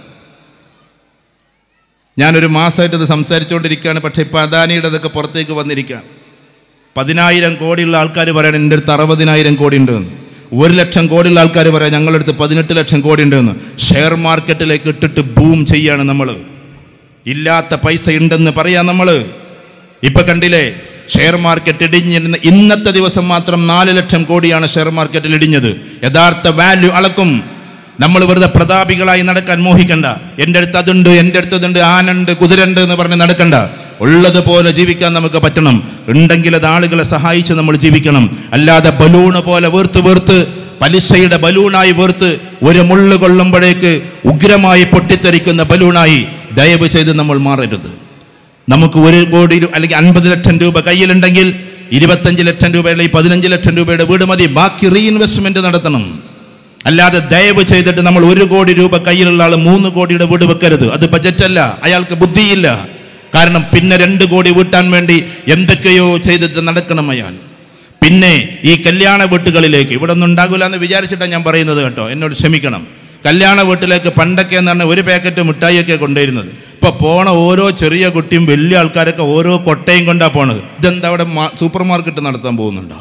ഞാനൊരു മാസമായിട്ട് ഇത് സംസാരിച്ചുകൊണ്ടിരിക്കുകയാണ് പക്ഷേ ഇപ്പം അദാനിയുടെ അതൊക്കെ പുറത്തേക്ക് വന്നിരിക്കുകയാണ് പതിനായിരം കോടിയുള്ള ആൾക്കാർ പറയണം എൻ്റെ അടുത്ത് അറുപതിനായിരം കോടി ഉണ്ടെന്ന് ഒരു ലക്ഷം കോടിയുള്ള ആൾക്കാർ പറയാം ഞങ്ങളുടെ അടുത്ത് പതിനെട്ട് ലക്ഷം കോടി ഉണ്ടെന്ന് ഷെയർ മാർക്കറ്റിലേക്ക് ഇട്ടിട്ട് ബൂം ചെയ്യാണ് നമ്മൾ ഇല്ലാത്ത പൈസ ഉണ്ടെന്ന് പറയാം നമ്മൾ ഇപ്പൊ കണ്ടില്ലേ ഷെയർ മാർക്കറ്റ് ഇടിഞ്ഞിരുന്ന ഇന്നത്തെ ദിവസം മാത്രം നാല് ലക്ഷം കോടിയാണ് ഷെയർ മാർക്കറ്റിൽ ഇടിഞ്ഞത് യഥാർത്ഥ വാല്യൂ അളക്കും നമ്മൾ വെറുതെ പ്രതാപികളായി നടക്കാൻ മോഹിക്കണ്ട എൻ്റെ അടുത്ത് അതുണ്ട് എൻ്റെ അടുത്ത് അതുണ്ട് ആനുണ്ട് കുതിരണ്ട് എന്ന് പറഞ്ഞ് നടക്കണ്ട ഉള്ളതുപോലെ ജീവിക്കാൻ നമുക്ക് പറ്റണം ഉണ്ടെങ്കിൽ അത് ആളുകളെ സഹായിച്ച് നമ്മൾ ജീവിക്കണം അല്ലാതെ ബലൂണ് പോലെ വീർത്ത് വീർത്ത് പലിശയുടെ ബലൂണായി വീർത്ത് ഒരു മുള്ളു കൊള്ളുമ്പോഴേക്ക് ഉഗ്രമായി പൊട്ടിത്തെറിക്കുന്ന ബലൂണായി ദയവ് ചെയ്ത് നമ്മൾ മാറരുത് നമുക്ക് ഒരു കോടി രൂ- അല്ലെങ്കിൽ അൻപത് ലക്ഷം രൂപ കയ്യിലുണ്ടെങ്കിൽ ഇരുപത്തഞ്ച് ലക്ഷം രൂപ അല്ലെങ്കിൽ പതിനഞ്ച് ലക്ഷം രൂപയുടെ വീട് മതി ബാക്കി റീഇൻവെസ്റ്റ്മെന്റ് നടത്തണം അല്ലാതെ ദയവ് ചെയ്തിട്ട് നമ്മൾ ഒരു കോടി രൂപ കയ്യിലുള്ള ആൾ മൂന്ന് കോടിയുടെ വീട് വെക്കരുത് അത് ബജറ്റല്ല അയാൾക്ക് ബുദ്ധിയില്ല കാരണം പിന്നെ രണ്ട് കോടി വീട്ടാൻ വേണ്ടി എന്തൊക്കെയോ ചെയ്തിട്ട് നടക്കണം അയാൾ പിന്നെ ഈ കല്യാണ വീട്ടുകളിലേക്ക് ഇവിടെ ഒന്നും ഉണ്ടാകില്ല എന്ന് വിചാരിച്ചിട്ടാണ് ഞാൻ പറയുന്നത് കേട്ടോ എന്നോട് ക്ഷമിക്കണം കല്യാണ വീട്ടിലേക്ക് പണ്ടൊക്കെ എന്ന് പറഞ്ഞാൽ ഒരു പാക്കറ്റ് മിഠായിയൊക്കെ കൊണ്ടുവരുന്നത് ഇപ്പൊ പോണ ഓരോ ചെറിയ കുട്ടിയും വലിയ ആൾക്കാരൊക്കെ ഓരോ കൊട്ടയും കൊണ്ടാ പോണത് ഇതെന്താ അവിടെ മാ- സൂപ്പർ മാർക്കറ്റ് നടത്താൻ പോകുന്നുണ്ടോ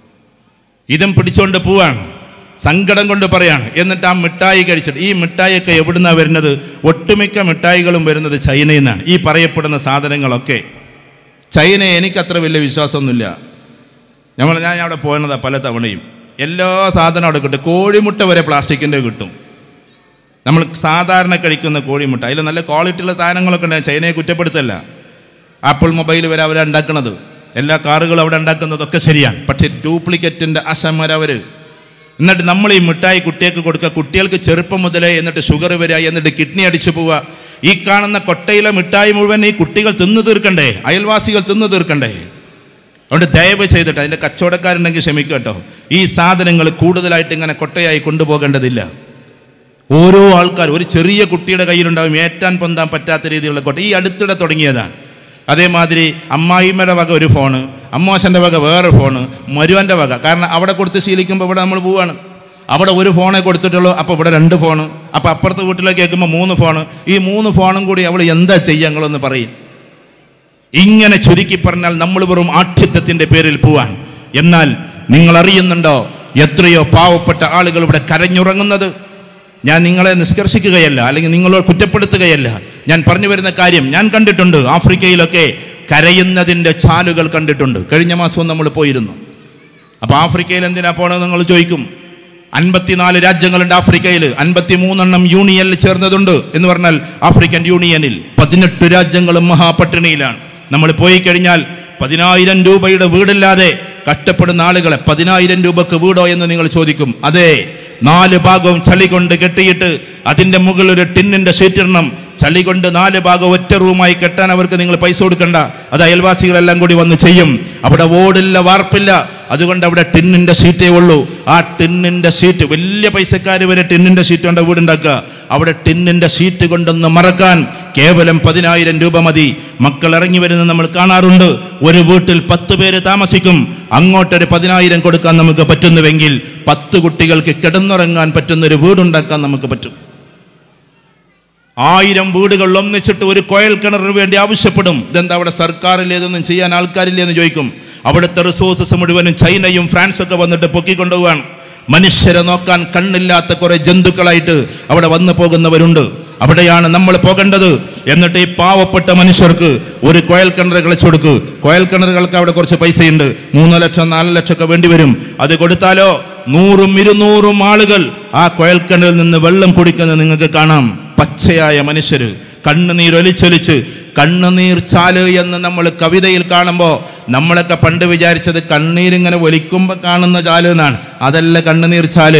ഇതും പിടിച്ചോണ്ട് പോവാണ് സങ്കടം കൊണ്ട് പറയാണ് എന്നിട്ട് ആ മിഠായി കഴിച്ചിട്ട് ഈ മിഠായിയൊക്കെ എവിടുന്നാ വരുന്നത് ഒട്ടുമിക്ക മിഠായികളും വരുന്നത് ചൈനയിൽ നിന്നാണ് ഈ പറയപ്പെടുന്ന സാധനങ്ങളൊക്കെ ചൈനയെ എനിക്കത്ര വലിയ വിശ്വാസമൊന്നുമില്ല നമ്മൾ ഞാൻ അവിടെ പോകുന്നതാ പല തവണയും എല്ലാ സാധനവും അവിടെ കിട്ടും കോഴിമുട്ട വരെ പ്ലാസ്റ്റിക്കിൻ്റെ കിട്ടും നമ്മൾ സാധാരണ കഴിക്കുന്ന കോഴിമുട്ട അതിൽ നല്ല ക്വാളിറ്റിയുള്ള സാധനങ്ങളൊക്കെ ഉണ്ട് ചൈനയെ കുറ്റപ്പെടുത്തല്ല ആപ്പിൾ മൊബൈൽ വരെ അവരെ ഉണ്ടാക്കുന്നത് എല്ലാ കാറുകളും അവിടെ ഉണ്ടാക്കുന്നതൊക്കെ ശരിയാണ് പക്ഷേ ഡ്യൂപ്ലിക്കേറ്റിൻ്റെ അശമരവർ എന്നിട്ട് നമ്മൾ ഈ മിഠായി കുട്ടികൾക്ക് കൊടുക്കുക കുട്ടികൾക്ക് ചെറുപ്പം മുതലേ എന്നിട്ട് ഷുഗർ വരിക എന്നിട്ട് കിഡ്നി അടിച്ചു പോവുക ഈ കാണുന്ന കൊട്ടയിലെ മിഠായി മുഴുവൻ ഈ കുട്ടികൾ തിന്നു തീർക്കണ്ടേ അയൽവാസികൾ തിന്നു തീർക്കണ്ടേ അതുകൊണ്ട് ദയവ് ചെയ്തിട്ട് അതിൻ്റെ കച്ചവടക്കാരുണ്ടെങ്കിൽ ക്ഷമിക്കുക കേട്ടോ ഈ സാധനങ്ങൾ കൂടുതലായിട്ട് ഇങ്ങനെ കൊട്ടയായി കൊണ്ടുപോകേണ്ടതില്ല ഓരോ ആൾക്കാർ ഒരു ചെറിയ കുട്ടിയുടെ കയ്യിലുണ്ടാവും ഏറ്റാൻ പൊന്താൻ പറ്റാത്ത രീതിയിലുള്ള കൊട്ട ഈ അടുത്തിടെ തുടങ്ങിയതാണ് അതേമാതിരി അമ്മായിമ്മയുടെ വക ഒരു ഫോണ് അമ്മാശൻ്റെ വക വേറെ ഫോണ് മരുവൻ്റെ വക കാരണം അവിടെ കൊടുത്ത് ശീലിക്കുമ്പോൾ ഇവിടെ നമ്മൾ പോവാണ് അവിടെ ഒരു ഫോണേ കൊടുത്തിട്ടുള്ളൂ അപ്പോൾ ഇവിടെ രണ്ട് ഫോണ് അപ്പോൾ അപ്പുറത്തെ വീട്ടിലേക്ക് കേൾക്കുമ്പോൾ മൂന്ന് ഫോണ് ഈ മൂന്ന് ഫോണും കൂടി അവൾ എന്താ ചെയ്യുക നിങ്ങളൊന്ന് പറയും ഇങ്ങനെ ചുരുക്കി പറഞ്ഞാൽ നമ്മൾ വെറും ആഠ്യത്വത്തിൻ്റെ പേരിൽ പോവാൻ എന്നാൽ നിങ്ങൾ അറിയുന്നുണ്ടോ എത്രയോ പാവപ്പെട്ട ആളുകൾ ഇവിടെ കരഞ്ഞുറങ്ങുന്നത് ഞാൻ നിങ്ങളെ നിഷ്കർഷിക്കുകയല്ല അല്ലെങ്കിൽ നിങ്ങളോട് കുറ്റപ്പെടുത്തുകയല്ല ഞാൻ പറഞ്ഞു വരുന്ന കാര്യം ഞാൻ കണ്ടിട്ടുണ്ട് ആഫ്രിക്കയിലൊക്കെ കരയുന്നതിൻ്റെ ചാലുകൾ കണ്ടിട്ടുണ്ട് കഴിഞ്ഞ മാസവും നമ്മൾ പോയിരുന്നു അപ്പോൾ ആഫ്രിക്കയിൽ എന്തിനാ പോണത് നിങ്ങൾ ചോദിക്കും അൻപത്തിനാല് രാജ്യങ്ങളുണ്ട് ആഫ്രിക്കയിൽ അൻപത്തി മൂന്നെണ്ണം യൂണിയനിൽ ചേർന്നതുണ്ട് എന്ന് പറഞ്ഞാൽ ആഫ്രിക്കൻ യൂണിയനിൽ പതിനെട്ട് രാജ്യങ്ങളും മഹാപട്ടിണിയിലാണ് നമ്മൾ പോയി കഴിഞ്ഞാൽ പതിനായിരം രൂപയുടെ വീടില്ലാതെ കഷ്ടപ്പെടുന്ന ആളുകളെ പതിനായിരം രൂപക്ക് വീടോ എന്ന് നിങ്ങൾ ചോദിക്കും അതെ നാല് ഭാഗവും ചളി കൊണ്ട് കെട്ടിയിട്ട് അതിൻ്റെ മുകളിൽ ഒരു ടിന്നിൻ്റെ ഷീറ്റ് ഇടണം ചളി കൊണ്ട് നാല് ഭാഗം ഒറ്റ റൂമായി കെട്ടാൻ അവർക്ക് നിങ്ങൾ പൈസ കൊടുക്കണ്ട അത് അയൽവാസികളെല്ലാം കൂടി വന്ന് ചെയ്യും അവിടെ ഓടില്ല വാർപ്പില്ല അതുകൊണ്ട് അവിടെ ടിന്നിൻ്റെ ഷീറ്റേ ഉള്ളൂ ആ ടിന്നിൻ്റെ ഷീറ്റ് വലിയ പൈസക്കാർ വരെ ടിന്നിൻ്റെ ഷീറ്റ് കൊണ്ട് വീടുണ്ടാക്കുക അവിടെ ടിന്നിൻ്റെ ഷീറ്റ് കൊണ്ടൊന്ന് മറക്കാൻ കേവലം പതിനായിരം രൂപ മതി മക്കൾ ഇറങ്ങി വരുന്നത് നമ്മൾ കാണാറുണ്ട് ഒരു വീട്ടിൽ പത്ത് പേര് താമസിക്കും അങ്ങോട്ടൊരു പതിനായിരം കൊടുക്കാൻ നമുക്ക് പറ്റുന്നുവെങ്കിൽ പത്ത് കുട്ടികൾക്ക് കിടന്നുറങ്ങാൻ പറ്റുന്ന ഒരു വീടുണ്ടാക്കാൻ നമുക്ക് പറ്റും ആയിരം വീടുകൾ ഒന്നിച്ചിട്ട് ഒരു കുഴൽ കിണറിന് വേണ്ടി ആവശ്യപ്പെടും ഇതെന്താ അവിടെ സർക്കാരിൽ ഇതൊന്നും ചെയ്യാൻ ആൾക്കാരില്ലേ എന്ന് ചോദിക്കും അവിടുത്തെ റിസോഴ്സസ് മുഴുവനും ചൈനയും ഫ്രാൻസും ഒക്കെ വന്നിട്ട് പൊക്കിക്കൊണ്ടുപോവാൻ മനുഷ്യരെ നോക്കാൻ കണ്ണില്ലാത്ത കുറെ ജന്തുക്കളായിട്ട് അവിടെ വന്നു പോകുന്നവരുണ്ട് അവിടെയാണ് നമ്മൾ പോകേണ്ടത് എന്നിട്ട് ഈ പാവപ്പെട്ട മനുഷ്യർക്ക് ഒരു കുഴൽ കിണർ കളിച്ചു കൊടുക്ക് കുഴൽ കിണറുകൾക്ക് അവിടെ കുറച്ച് പൈസയുണ്ട് മൂന്ന് ലക്ഷം നാല് ലക്ഷം ഒക്കെ വേണ്ടി വരും അത് കൊടുത്താലോ നൂറും ഇരുന്നൂറും ആളുകൾ ആ കുഴൽ കിണറിൽ നിന്ന് വെള്ളം കുടിക്കുന്നത് നിങ്ങൾക്ക് കാണാം പച്ചയായ മനുഷ്യര് കണ്ണുനീരൊലിച്ചൊലിച്ച് കണ്ണുനീർ ചാല് എന്ന് നമ്മൾ കവിതയിൽ കാണുമ്പോൾ നമ്മളൊക്കെ പണ്ട് വിചാരിച്ചത് കണ്ണീരിങ്ങനെ ഒലിക്കുമ്പോൾ കാണുന്ന ചാല് എന്നാണ് അതല്ല കണ്ണുനീർ ചാല്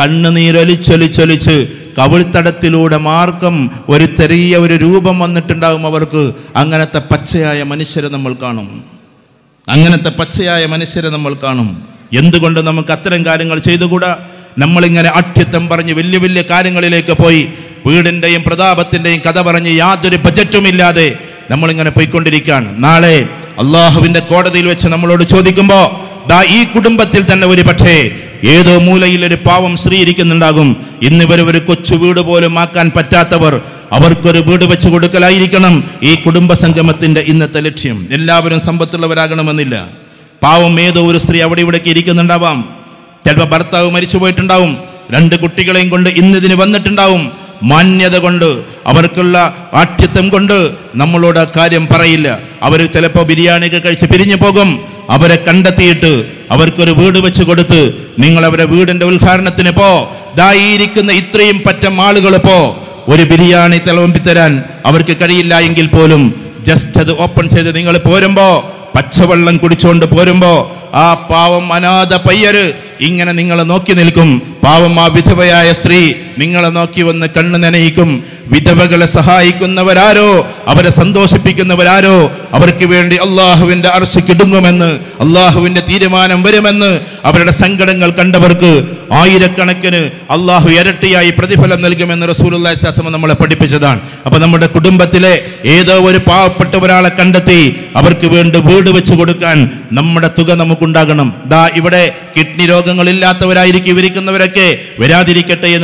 കണ്ണുനീരൊലിച്ചൊലിച്ചൊലിച്ച് കവിൾത്തടത്തിലൂടെ മാർഗം ഒരു ചെറിയ ഒരു രൂപം വന്നിട്ടുണ്ടാകും അവർക്ക് അങ്ങനത്തെ പച്ചയായ മനുഷ്യരെ നമ്മൾ കാണും അങ്ങനത്തെ പച്ചയായ മനുഷ്യരെ നമ്മൾ കാണും എന്തുകൊണ്ട് നമുക്ക് അത്തരം കാര്യങ്ങൾ ചെയ്തുകൂടാ നമ്മളിങ്ങനെ അഠ്യത്വം പറഞ്ഞ് വലിയ വലിയ കാര്യങ്ങളിലേക്ക് പോയി വീടിൻ്റെയും പ്രതാപത്തിൻ്റെയും കഥ പറഞ്ഞ് യാതൊരു ബജറ്റുമില്ലാതെ നമ്മളിങ്ങനെ പോയിക്കൊണ്ടിരിക്കുകയാണ് നാളെ അള്ളാഹുവിൻ്റെ കോടതിയിൽ വെച്ച് നമ്മളോട് ചോദിക്കുമ്പോൾ ദാ ഈ കുടുംബത്തിൽ തന്നെ ഒരു പക്ഷേ ഏതോ മൂലയിൽ ഒരു പാവം സ്ത്രീ ഇരിക്കുന്നുണ്ടാകും ഇന്ന് ഇവർ ഒരു കൊച്ചു വീട് പോലും ആക്കാൻ പറ്റാത്തവർ അവർക്കൊരു വീട് വെച്ച് കൊടുക്കലായിരിക്കണം ഈ കുടുംബ സംഗമത്തിന്റെ ഇന്നത്തെ ലക്ഷ്യം എല്ലാവരും സമ്പത്തുള്ളവരാകണമെന്നില്ല പാവം ഏതോ ഒരു സ്ത്രീ അവിടെ ഇവിടേക്ക് ഇരിക്കുന്നുണ്ടാവാം ചിലപ്പോൾ ഭർത്താവ് മരിച്ചു പോയിട്ടുണ്ടാവും രണ്ട് കുട്ടികളെയും കൊണ്ട് ഇന്നിതിന് വന്നിട്ടുണ്ടാവും മാന്യത കൊണ്ട് അവർക്കുള്ള ആഠ്യത്വം കൊണ്ട് നമ്മളോട് ആ കാര്യം പറയില്ല അവർ ചിലപ്പോൾ ബിരിയാണിയൊക്കെ കഴിച്ച് പിരിഞ്ഞു പോകും അവരെ കണ്ടെത്തിയിട്ട് അവർക്കൊരു വീട് വെച്ച് കൊടുത്ത് നിങ്ങൾ അവരെ വീടിന്റെ ഉദ്ഘാടനത്തിന് പോ ദാ ഈ ഇരിക്കുന്ന ഇത്രയും പറ്റം ആളുകൾ പോ ഒരു ബിരിയാണി തിളമ്പിത്തരാൻ അവർക്ക് കഴിയില്ല എങ്കിൽ പോലും ജസ്റ്റ് അത് ഓപ്പൺ ചെയ്ത് നിങ്ങൾ പോരുമ്പോ പച്ചവെള്ളം കുടിച്ചുകൊണ്ട് പോരുമ്പോ ആ പാവം അനാഥ പയ്യര് ഇങ്ങനെ നിങ്ങളെ നോക്കി നിൽക്കും പാവം ആ വിധവയായ സ്ത്രീ നിങ്ങളെ നോക്കി വന്ന് കണ്ണ് നനയിക്കും വിധവകളെ സഹായിക്കുന്നവരാരോ അവരെ സന്തോഷിപ്പിക്കുന്നവരാരോ അവർക്ക് വേണ്ടി അള്ളാഹുവിന്റെ അർശ കിടുങ്ങുമെന്ന് അള്ളാഹുവിന്റെ തീരുമാനം വരുമെന്ന് അവരുടെ സങ്കടങ്ങൾ കണ്ടവർക്ക് ആയിരക്കണക്കിന് അള്ളാഹു ഇരട്ടിയായി പ്രതിഫലം നൽകുമെന്ന് റസൂലുള്ളാഹി സ്വല്ലല്ലാഹു അലൈഹി വസല്ലം നമ്മളെ പഠിപ്പിച്ചതാണ് അപ്പൊ നമ്മുടെ കുടുംബത്തിലെ ഏതോ ഒരു പാവപ്പെട്ട ഒരാളെ കണ്ടെത്തി അവർക്ക് വേണ്ടി വീട് വെച്ച് കൊടുക്കാൻ നമ്മുടെ തുക നമുക്കുണ്ടാകണം ദാ ഇവിടെ കിഡ്നി രോഗങ്ങളില്ലാത്തവരായിരിക്കും ഇവരിക്കുന്നവരൊക്കെ വരാതിരിക്കട്ടെ എന്ന് നമുക്ക് പ്രാർത്ഥിക്കാം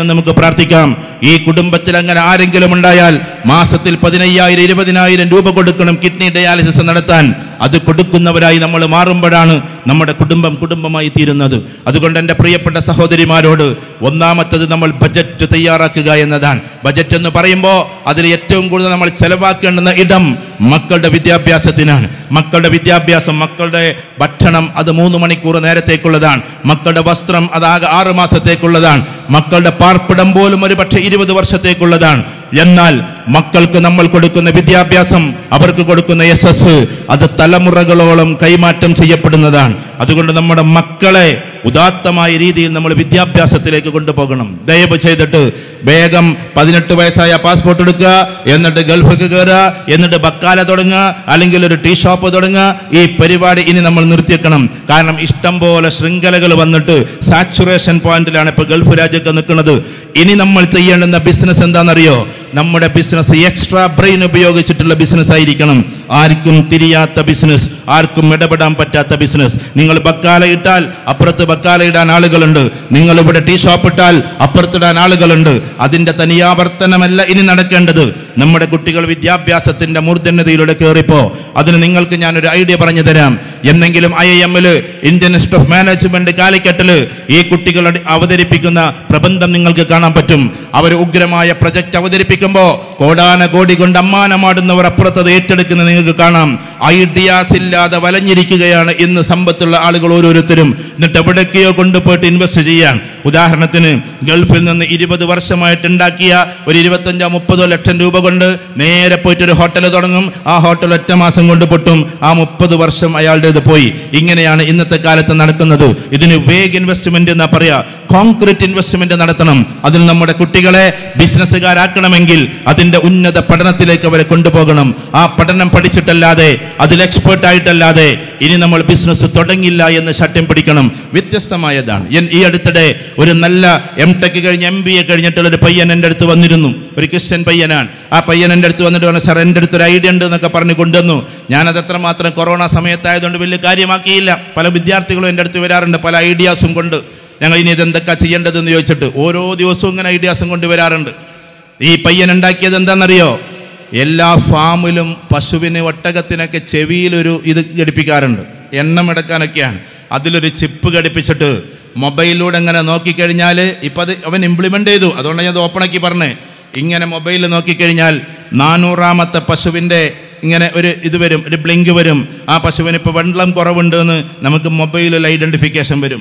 പ്രാർത്ഥിക്കാം ഈ കുടുംബത്തിൽ അങ്ങനെ ആരെങ്കിലും ഉണ്ടായാൽ മാസത്തിൽ പതിനയ്യായിരം ഇരുപതിനായിരം രൂപ കൊടുക്കണം കിഡ്നി ഡയാലിസിസ് നടത്താൻ അത് കൊടുക്കുന്നവരായി നമ്മൾ മാറുമ്പോഴാണ് നമ്മുടെ കുടുംബം കുടുംബമായി തീരുന്നത് അതുകൊണ്ട് എൻ്റെ പ്രിയപ്പെട്ട സഹോദരിമാരോട് ഒന്നാമത്തത് നമ്മൾ ബജറ്റ് തയ്യാറാക്കുക എന്നതാണ് ബജറ്റ് എന്ന് പറയുമ്പോൾ അതിൽ ഏറ്റവും കൂടുതൽ നമ്മൾ ചെലവാക്കേണ്ടുന്ന ഇടം മക്കളുടെ വിദ്യാഭ്യാസത്തിനാണ് മക്കളുടെ വിദ്യാഭ്യാസം മക്കളുടെ ഭക്ഷണം അത് മൂന്ന് മണിക്കൂർ നേരത്തേക്കുള്ളതാണ് മക്കളുടെ വസ്ത്രം അതാകെ ആറ് മാസത്തേക്കുള്ളതാണ് മക്കളുടെ പാർപ്പിടം പോലും ഒരു പക്ഷേ ഇരുപത് വർഷത്തേക്കുള്ളതാണ് എന്നാൽ മക്കൾക്ക് നമ്മൾ കൊടുക്കുന്ന വിദ്യാഭ്യാസം അവർക്ക് കൊടുക്കുന്ന യശസ് അത് തലമുറകളോളം കൈമാറ്റം ചെയ്യപ്പെടുന്നതാണ് അതുകൊണ്ട് നമ്മുടെ മക്കളെ ഉദാത്തമായ രീതിയിൽ നമ്മൾ വിദ്യാഭ്യാസത്തിലേക്ക് കൊണ്ടുപോകണം ദയവ് ചെയ്തിട്ട് വേഗം പതിനെട്ട് വയസ്സായ പാസ്പോർട്ട് എടുക്കുക എന്നിട്ട് ഗൾഫിക്ക് കയറുക എന്നിട്ട് ബക്കാല തുടങ്ങുക അല്ലെങ്കിൽ ഒരു ടീ ഷോപ്പ് തുടങ്ങുക ഈ പരിപാടി ഇനി നമ്മൾ നിർത്തിയേക്കണം കാരണം ഇഷ്ടം പോലെ ശൃംഖലകൾ വന്നിട്ട് സാച്ചുറേഷൻ പോയിന്റിലാണ് ഇപ്പോൾ ഗൾഫ് രാജ്യമൊക്കെ നിൽക്കുന്നത് ഇനി നമ്മൾ ചെയ്യേണ്ടുന്ന ബിസിനസ് എന്താണെന്നറിയോ നമ്മുടെ ബിസിനസ് എക്സ്ട്രാ ബ്രെയിൻ ഉപയോഗിച്ചിട്ടുള്ള ബിസിനസ് ആയിരിക്കണം ആർക്കും തിരിയാത്ത ബിസിനസ് ആർക്കും ഇടപെടാൻ പറ്റാത്ത ബിസിനസ് നിങ്ങൾ ബക്കാല ഇട്ടാൽ അപ്പുറത്ത് ബക്കാല ഇടാൻ ആളുകളുണ്ട് നിങ്ങൾ ഇവിടെ ടീ ഷോപ്പ് ഇട്ടാൽ അപ്പുറത്തിടാൻ ആളുകളുണ്ട് അതിന്റെ തനിയാവർത്തനമല്ല ഇനി നടക്കേണ്ടത് നമ്മുടെ കുട്ടികൾ വിദ്യാഭ്യാസത്തിന്റെ മൂർധന്യതയിലൂടെ കയറിപ്പോ അതിന് നിങ്ങൾക്ക് ഞാനൊരു ഐഡിയ പറഞ്ഞു തരാം എന്നെങ്കിലും ഐ ഐ എമ്മില് ഇന്ത്യൻ ഇൻസ്റ്റിറ്റ്യൂട്ട് ഓഫ് മാനേജ്മെന്റ് കാലിക്കറ്റില് ഈ കുട്ടികൾ അടി- അവതരിപ്പിക്കുന്ന പ്രബന്ധം നിങ്ങൾക്ക് കാണാൻ പറ്റും അവർ ഉഗ്രമായ പ്രൊജക്ട് അവതരിപ്പിക്കുമ്പോൾ കോടാന കോടി കൊണ്ട് അമ്മാനമാടുന്നവർ അപ്പുറത്തത് ഏറ്റെടുക്കുന്നത് നിങ്ങൾക്ക് കാണാം ഐഡിയാസ് ഇല്ലാതെ വലഞ്ഞിരിക്കുകയാണ് ഇന്ന് സമ്പത്തുള്ള ആളുകൾ ഓരോരുത്തരും എന്നിട്ട് എവിടേക്കെയോ കൊണ്ടുപോയിട്ട് ഇൻവെസ്റ്റ് ചെയ്യാൻ ഉദാഹരണത്തിന് ഗൾഫിൽ നിന്ന് ഇരുപത് വർഷമായിട്ട് ഉണ്ടാക്കിയ ഒരു ഇരുപത്തഞ്ചോ മുപ്പതോ ലക്ഷം രൂപ കൊണ്ട് നേരെ പോയിട്ട് ഒരു ഹോട്ടൽ തുടങ്ങും ആ ഹോട്ടൽ ഒറ്റ മാസം കൊണ്ട് പൊട്ടും ആ മുപ്പത് വർഷം അയാളുടേത് പോയി ഇങ്ങനെയാണ് ഇന്നത്തെ കാലത്ത് നടക്കുന്നത് ഇതിന് വേഗ് ഇൻവെസ്റ്റ്മെന്റ് എന്നാ പറയാ കോൺക്രീറ്റ് ഇൻവെസ്റ്റ്മെന്റ് നടത്തണം അതിൽ നമ്മുടെ കുട്ടികളെ ബിസിനസ്സുകാരാക്കണമെങ്കിൽ അതിന്റെ ഉന്നത പഠനത്തിലേക്ക് അവരെ കൊണ്ടുപോകണം ആ പഠനം പഠിച്ചിട്ടല്ലാതെ അതിൽ എക്സ്പേർട്ട് ആയിട്ടല്ലാതെ ഇനി നമ്മൾ ബിസിനസ് തുടങ്ങില്ല എന്ന് ശട്യം പിടിക്കണം വ്യത്യസ്തമായതാണ് എൻ- ഈ അടുത്തിടെ ഒരു നല്ല എം ടെക് കഴിഞ്ഞ് എം ബി എ കഴിഞ്ഞിട്ടുള്ള ഒരു പയ്യൻ എൻ്റെ അടുത്ത് വന്നിരുന്നു ഒരു ക്രിസ്ത്യൻ പയ്യനാണ് ആ പയ്യൻ എൻ്റെ അടുത്ത് വന്നിട്ട് പറഞ്ഞു സാർ എൻ്റെ അടുത്ത് ഒരു ഐഡിയ ഉണ്ട് എന്നൊക്കെ പറഞ്ഞ് കൊണ്ടുവന്നു ഞാനത് എത്രമാത്രം കൊറോണ സമയത്തായതുകൊണ്ട് വലിയ കാര്യമാക്കിയില്ല പല വിദ്യാർത്ഥികളും എൻ്റെ അടുത്ത് വരാറുണ്ട് പല ഐഡിയാസും കൊണ്ട് ഞങ്ങൾ ഇനി ഇതെന്തൊക്കെ ചെയ്യേണ്ടതെന്ന് ചോദിച്ചിട്ട് ഓരോ ദിവസവും ഇങ്ങനെ ഐഡിയാസും കൊണ്ട് വരാറുണ്ട് ഈ പയ്യൻ ഉണ്ടാക്കിയത് എന്താണെന്നറിയോ എല്ലാ ഫാമിലും പശുവിന് ഒട്ടകത്തിനൊക്കെ ചെവിയിലൊരു ഇത് ഘടിപ്പിക്കാറുണ്ട് എണ്ണം എടുക്കാനൊക്കെയാണ് അതിലൊരു ചിപ്പ് ഘടിപ്പിച്ചിട്ട് മൊബൈലിലൂടെ ഇങ്ങനെ നോക്കിക്കഴിഞ്ഞാൽ ഇപ്പം അത് അവൻ ഇംപ്ലിമെൻ്റ് ചെയ്തു അതുകൊണ്ടാണ് ഞാൻ അത് ഓപ്പണാക്കി പറഞ്ഞേ ഇങ്ങനെ മൊബൈലിൽ നോക്കിക്കഴിഞ്ഞാൽ നാനൂറാമത്തെ പശുവിൻ്റെ ഇങ്ങനെ ഒരു ഇത് വരും ഒരു ബ്ലിങ്ക് വരും ആ പശുവിന് ഇപ്പോൾ വെള്ളം കുറവുണ്ട് എന്ന് നമുക്ക് മൊബൈലിൽ ഐഡൻറ്റിഫിക്കേഷൻ വരും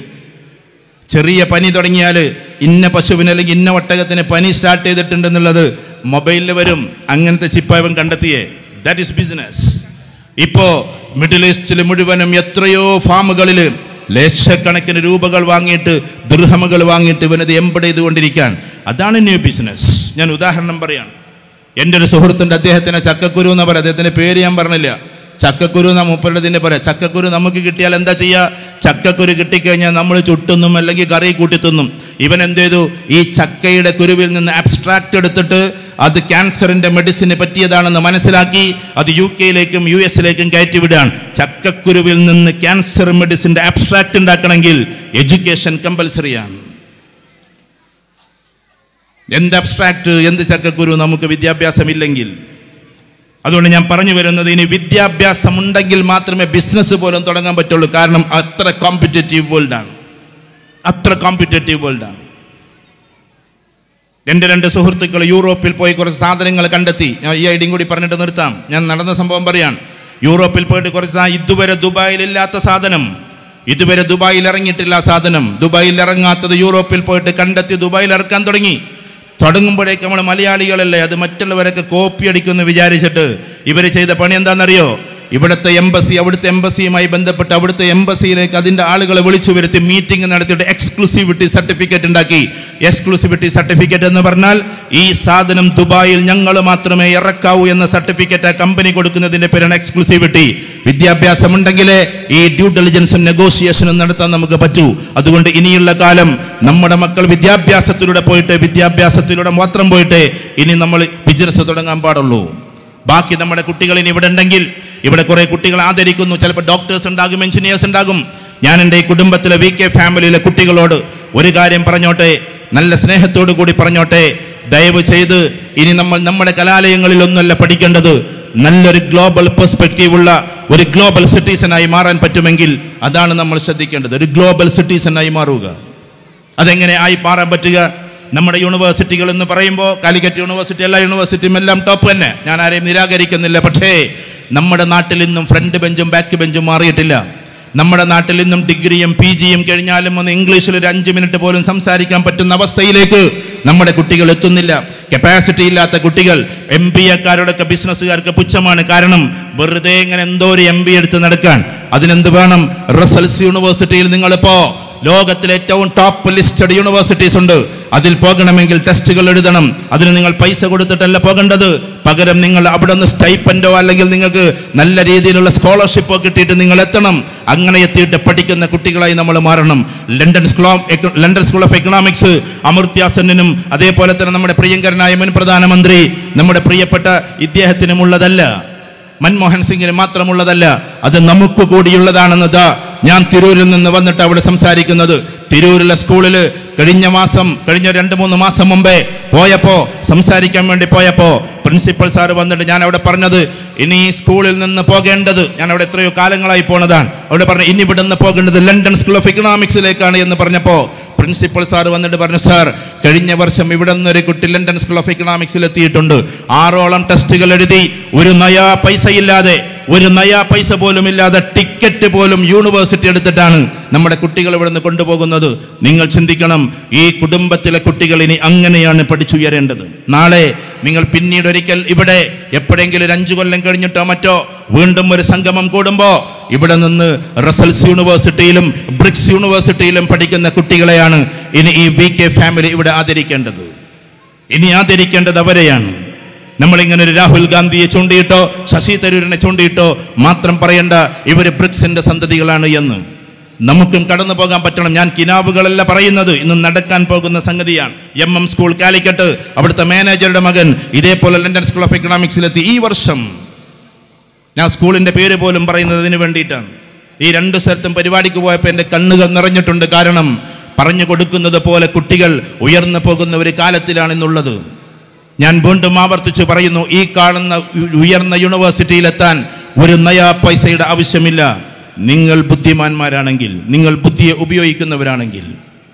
ചെറിയ പനി തുടങ്ങിയാൽ ഇന്ന പശുവിന് അല്ലെങ്കിൽ ഇന്ന ഒട്ടകത്തിന് പനി സ്റ്റാർട്ട് ചെയ്തിട്ടുണ്ടെന്നുള്ളത് മൊബൈലിൽ വരും അങ്ങനത്തെ ചിപ്പായവൻ കണ്ടെത്തിയേ ദാറ്റ് ഈസ് ബിസിനസ് ഇപ്പോൾ മിഡിൽ ഈസ്റ്റിൽ മുഴുവനും എത്രയോ ഫാമുകളിൽ ലക്ഷക്കണക്കിന് രൂപകൾ വാങ്ങിയിട്ട് ദൃഹമുകൾ വാങ്ങിയിട്ട് ഇവനത് എംബഡ് ചെയ്തുകൊണ്ടിരിക്കാൻ അതാണ് ന്യൂ ബിസിനസ് ഞാൻ ഉദാഹരണം പറയാം എൻ്റെ ഒരു സുഹൃത്തുണ്ട് അദ്ദേഹത്തിന് ചക്കക്കുരു എന്ന് പറയാം അദ്ദേഹത്തിൻ്റെ പേര് ഞാൻ പറഞ്ഞില്ല ചക്കക്കുരു എന്നാ മൂപ്പരുടെ ഇതിൻ്റെ പറയാം ചക്കക്കുരു നമുക്ക് കിട്ടിയാൽ എന്താ ചെയ്യുക ചക്കക്കുരു കിട്ടിക്കഴിഞ്ഞാൽ നമ്മൾ ചുട്ടുന്നും അല്ലെങ്കിൽ കറി കൂട്ടി തിന്നും ഇവൻ എന്ത് ചെയ്തു ഈ ചക്കയുടെ കുരുവിൽ നിന്ന് അബ്സ്ട്രാക്റ്റ് എടുത്തിട്ട് അത് ക്യാൻസറിന്റെ മെഡിസിന് പറ്റിയതാണെന്ന് മനസ്സിലാക്കി അത് യു കെയിലേക്കും യു എസിലേക്കും കയറ്റിവിടുകയാണ് ചക്കക്കുരുവിൽ നിന്ന് ക്യാൻസർ മെഡിസിന്റെ അബ്സ്ട്രാക്റ്റ് ഉണ്ടാക്കണമെങ്കിൽ എഡ്യൂക്കേഷൻ കമ്പൽസറിയാണ് എന്ത് അബ്സ്ട്രാക്റ്റ് എന്ത് ചക്കക്കുരു നമുക്ക് വിദ്യാഭ്യാസമില്ലെങ്കിൽ അതുകൊണ്ട് ഞാൻ പറഞ്ഞു വരുന്നത് ഇനി വിദ്യാഭ്യാസം ഉണ്ടെങ്കിൽ മാത്രമേ ബിസിനസ് പോലും തുടങ്ങാൻ പറ്റുള്ളൂ കാരണം അത്ര കോമ്പറ്റേറ്റീവ് വേൾഡാണ് അത്ര കോമ്പറ്റേറ്റീവ് വേൾഡാണ് എൻ്റെ രണ്ട് സുഹൃത്തുക്കൾ യൂറോപ്പിൽ പോയി കുറച്ച് സാധനങ്ങൾ കണ്ടെത്തി ഞാൻ ഈ ഐഡിയും കൂടി പറഞ്ഞിട്ട് നിർത്താം ഞാൻ നടന്ന സംഭവം പറയാം യൂറോപ്പിൽ പോയിട്ട് കുറച്ച് സാ- ഇതുവരെ ദുബായിൽ ഇല്ലാത്ത സാധനം ഇതുവരെ ദുബായിൽ ഇറങ്ങിയിട്ടില്ല ആ സാധനം ദുബായിൽ ഇറങ്ങാത്തത് യൂറോപ്പിൽ പോയിട്ട് കണ്ടെത്തി ദുബായിൽ ഇറക്കാൻ തുടങ്ങി തുടങ്ങുമ്പോഴേക്ക് നമ്മൾ മലയാളികളല്ലേ അത് മറ്റുള്ളവരൊക്കെ കോപ്പി അടിക്കുമെന്ന് വിചാരിച്ചിട്ട് ഇവർ ചെയ്ത പണി എന്താണെന്നറിയോ ഇവിടുത്തെ എംബസി അവിടുത്തെ എംബസിയുമായി ബന്ധപ്പെട്ട് അവിടുത്തെ എംബസിയിലേക്ക് അതിൻ്റെ ആളുകളെ വിളിച്ചു വരുത്തി മീറ്റിംഗ് നടത്തിയിട്ട് എക്സ്ക്ലൂസിവിറ്റി സർട്ടിഫിക്കറ്റ് ഉണ്ടാക്കി എക്സ്ക്ലൂസിവിറ്റി സർട്ടിഫിക്കറ്റ് എന്ന് പറഞ്ഞാൽ ഈ സാധനം ദുബായിൽ ഞങ്ങൾ മാത്രമേ ഇറക്കാവൂ എന്ന സർട്ടിഫിക്കറ്റ് കമ്പനി കൊടുക്കുന്നതിൻ്റെ പേരാണ് എക്സ്ക്ലൂസിവിറ്റി വിദ്യാഭ്യാസം ഉണ്ടെങ്കിലേ ഈ ഡ്യൂ ഡെലിജൻസും നെഗോഷിയേഷനും നടത്താൻ നമുക്ക് പറ്റൂ അതുകൊണ്ട് ഇനിയുള്ള കാലം നമ്മുടെ മക്കൾ വിദ്യാഭ്യാസത്തിലൂടെ പോയിട്ട് വിദ്യാഭ്യാസത്തിലൂടെ മാത്രം പോയിട്ട് ഇനി നമ്മൾ ബിസിനസ് തുടങ്ങാൻ പാടുള്ളൂ ബാക്കി നമ്മുടെ കുട്ടികൾ ഇനി ഇവിടെ ഉണ്ടെങ്കിൽ ഇവിടെ കുറെ കുട്ടികൾ ആദരിക്കുന്നു ചിലപ്പോൾ ഡോക്ടേഴ്സ് ഉണ്ടാകും എഞ്ചിനീയേഴ്സ് ഉണ്ടാകും ഞാൻ എൻ്റെ ഈ കുടുംബത്തിലെ വി കെ ഫാമിലിയിലെ കുട്ടികളോട് ഒരു കാര്യം പറഞ്ഞോട്ടെ നല്ല സ്നേഹത്തോടു കൂടി പറഞ്ഞോട്ടെ ദയവ് ചെയ്ത് ഇനി നമ്മൾ നമ്മുടെ കലാലയങ്ങളിലൊന്നല്ല പഠിക്കേണ്ടത് നല്ലൊരു ഗ്ലോബൽ പെർസ്പെക്റ്റീവ് ഉള്ള ഒരു ഗ്ലോബൽ സിറ്റീസനായി മാറാൻ പറ്റുമെങ്കിൽ അതാണ് നമ്മൾ ശ്രദ്ധിക്കേണ്ടത് ഒരു ഗ്ലോബൽ സിറ്റീസനായി മാറുക അതെങ്ങനെ ആയി മാറാൻ പറ്റുക നമ്മുടെ യൂണിവേഴ്സിറ്റികൾ എന്ന് പറയുമ്പോൾ കാലിക്കറ്റ് യൂണിവേഴ്സിറ്റി എല്ലാ യൂണിവേഴ്സിറ്റിയും എല്ലാം ടോപ്പ് തന്നെ ഞാൻ ആരെയും നിരാകരിക്കുന്നില്ല പക്ഷേ നമ്മുടെ നാട്ടിൽ ഇന്നും ഫ്രണ്ട് ബെഞ്ചും ബാക്ക് ബെഞ്ചും മാറിയിട്ടില്ല നമ്മുടെ നാട്ടിൽ ഇന്നും ഡിഗ്രിയും പി ജിയും കഴിഞ്ഞാലും ഒന്ന് ഇംഗ്ലീഷിൽ ഒരു അഞ്ച് മിനിറ്റ് പോലും സംസാരിക്കാൻ പറ്റുന്ന അവസ്ഥയിലേക്ക് നമ്മുടെ കുട്ടികൾ എത്തുന്നില്ല കപ്പാസിറ്റി ഇല്ലാത്ത കുട്ടികൾ എം ബി എക്കാരോടൊക്കെ ബിസിനസ്സുകാർക്ക് പുച്ഛമാണ് കാരണം വെറുതെ ഇങ്ങനെ എന്തോ ഒരു എം ബി എടുത്ത് നടക്കാൻ അതിനെന്ത് വേണം റിസൾട്ട്സ് യൂണിവേഴ്സിറ്റിയിൽ നിങ്ങളിപ്പോ ലോകത്തിലെ ഏറ്റവും ടോപ്പ് ലിസ്റ്റഡ് യൂണിവേഴ്സിറ്റീസ് ഉണ്ട് അതിൽ പോകണമെങ്കിൽ ടെസ്റ്റുകൾ എഴുതണം അതിന് നിങ്ങൾ പൈസ കൊടുത്തിട്ടല്ല പോകേണ്ടത് പകരം നിങ്ങൾ അവിടെ നിന്ന് സ്റ്റൈപ്പൻഡോ അല്ലെങ്കിൽ നിങ്ങൾക്ക് നല്ല രീതിയിലുള്ള സ്കോളർഷിപ്പോ കിട്ടിയിട്ട് നിങ്ങൾ എത്തണം അങ്ങനെ എത്തിയിട്ട് പഠിക്കുന്ന കുട്ടികളായി നമ്മൾ മാറണം London school of London school of economics അമർത്യാസനും അതേപോലെ തന്നെ നമ്മുടെ പ്രിയങ്കരനായ മുൻ പ്രധാനമന്ത്രി നമ്മുടെ പ്രിയപ്പെട്ട ഇദ്ദേഹത്തിനുമുള്ളതല്ല മൻമോഹൻ സിംഗിന് മാത്രമുള്ളതല്ല അത് നമുക്ക് കൂടിയുള്ളതാണെന്നത് ഞാൻ തിരൂരിൽ നിന്ന് വന്നിട്ട് അവിടെ സംസാരിക്കുന്നത് തിരൂരിലെ സ്കൂളിൽ കഴിഞ്ഞ മാസം കഴിഞ്ഞ രണ്ട് മൂന്ന് മാസം മുമ്പേ പോയപ്പോ സംസാരിക്കാൻ വേണ്ടി പോയപ്പോ പ്രിൻസിപ്പൽ സാറ് വന്നിട്ട് ഞാൻ അവിടെ പറഞ്ഞത് ഇനി ഈ സ്കൂളിൽ നിന്ന് പോകേണ്ടത് ഞാൻ അവിടെ എത്രയോ കാലങ്ങളായി പോണതാണ് അവിടെ പറഞ്ഞു ഇനി ഇവിടെ നിന്ന് പോകേണ്ടത് ലണ്ടൻ സ്കൂൾ ഓഫ് ഇക്കണോമിക്സിലേക്കാണ് എന്ന് പറഞ്ഞപ്പോൾ പ്രിൻസിപ്പൽ സാർ വന്നിട്ട് പറഞ്ഞു സാർ കഴിഞ്ഞ വർഷം ഇവിടെ നിന്നൊരു കുട്ടി ലണ്ടൻ സ്കൂൾ ഓഫ് ഇക്കണോമിക്സിൽ എത്തിയിട്ടുണ്ട് ആറോളം ടെസ്റ്റുകൾ എഴുതി ഒരു നയാ പൈസ ഇല്ലാതെ ഒരു നയാ പൈസ പോലും ഇല്ലാതെ ടിക്കറ്റ് പോലും യൂണിവേഴ്സിറ്റി എടുത്തിട്ടാണ് നമ്മുടെ കുട്ടികൾ ഇവിടെ നിന്ന് കൊണ്ടുപോകുന്നത് നിങ്ങൾ ചിന്തിക്കണം ഈ കുടുംബത്തിലെ കുട്ടികൾ ഇനി അങ്ങനെയാണ് പഠിച്ചുയരേണ്ടത് നാളെ നിങ്ങൾ പിന്നീട് ഒരിക്കൽ ഇവിടെ എപ്പോഴെങ്കിലും ഒരു അഞ്ചു കൊല്ലം കഴിഞ്ഞിട്ടോ മറ്റോ വീണ്ടും ഒരു സംഗമം കൂടുമ്പോൾ ഇവിടെ നിന്ന് റസൽസ് യൂണിവേഴ്സിറ്റിയിലും ബ്രിക്സ് യൂണിവേഴ്സിറ്റിയിലും പഠിക്കുന്ന കുട്ടികളെയാണ് ഇനി ഈ വി കെ ഫാമിലി ഇവിടെ ആദരിക്കേണ്ടത് ഇനി ആദരിക്കേണ്ടത് അവരെയാണ് നമ്മളിങ്ങനെ ഒരു രാഹുൽ ഗാന്ധിയെ ചൂണ്ടിയിട്ടോ ശശി തരൂരിനെ ചൂണ്ടിയിട്ടോ മാത്രം പറയേണ്ട ഇവർ ബ്രിക്സിന്റെ സന്തതികളാണ് എന്ന് നമുക്കും കടന്നു പോകാൻ പറ്റണം ഞാൻ കിനാബുകളല്ല പറയുന്നത് ഇന്ന് നടക്കാൻ പോകുന്ന സംഗതിയാണ് എം എം സ്കൂൾ കാലിക്കട്ട് അവിടുത്തെ മാനേജറുടെ മകൻ ഇതേപോലെ ലണ്ടൻ സ്കൂൾ ഓഫ് എക്കണോമിക്സിലെത്തി ഈ വർഷം ഞാൻ സ്കൂളിന്റെ പേര് പോലും പറയുന്നത് ഇതിന് വേണ്ടിയിട്ടാണ് ഈ രണ്ട് സ്ഥലത്തും പരിപാടിക്ക് പോയപ്പോൾ എൻ്റെ കണ്ണുകൾ നിറഞ്ഞിട്ടുണ്ട് കാരണം പറഞ്ഞു കൊടുക്കുന്നത് പോലെ കുട്ടികൾ ഉയർന്നു പോകുന്ന ഒരു കാലത്തിലാണ് ഇന്നുള്ളത് ഞാൻ വീണ്ടും ആവർത്തിച്ച് പറയുന്നു ഈ കാണുന്ന ഉ- ഉയർന്ന യൂണിവേഴ്സിറ്റിയിലെത്താൻ ഒരു നയാ പൈസയുടെ ആവശ്യമില്ല നിങ്ങൾ ബുദ്ധിമാന്മാരാണെങ്കിൽ നിങ്ങൾ ബുദ്ധിയെ ഉപയോഗിക്കുന്നവരാണെങ്കിൽ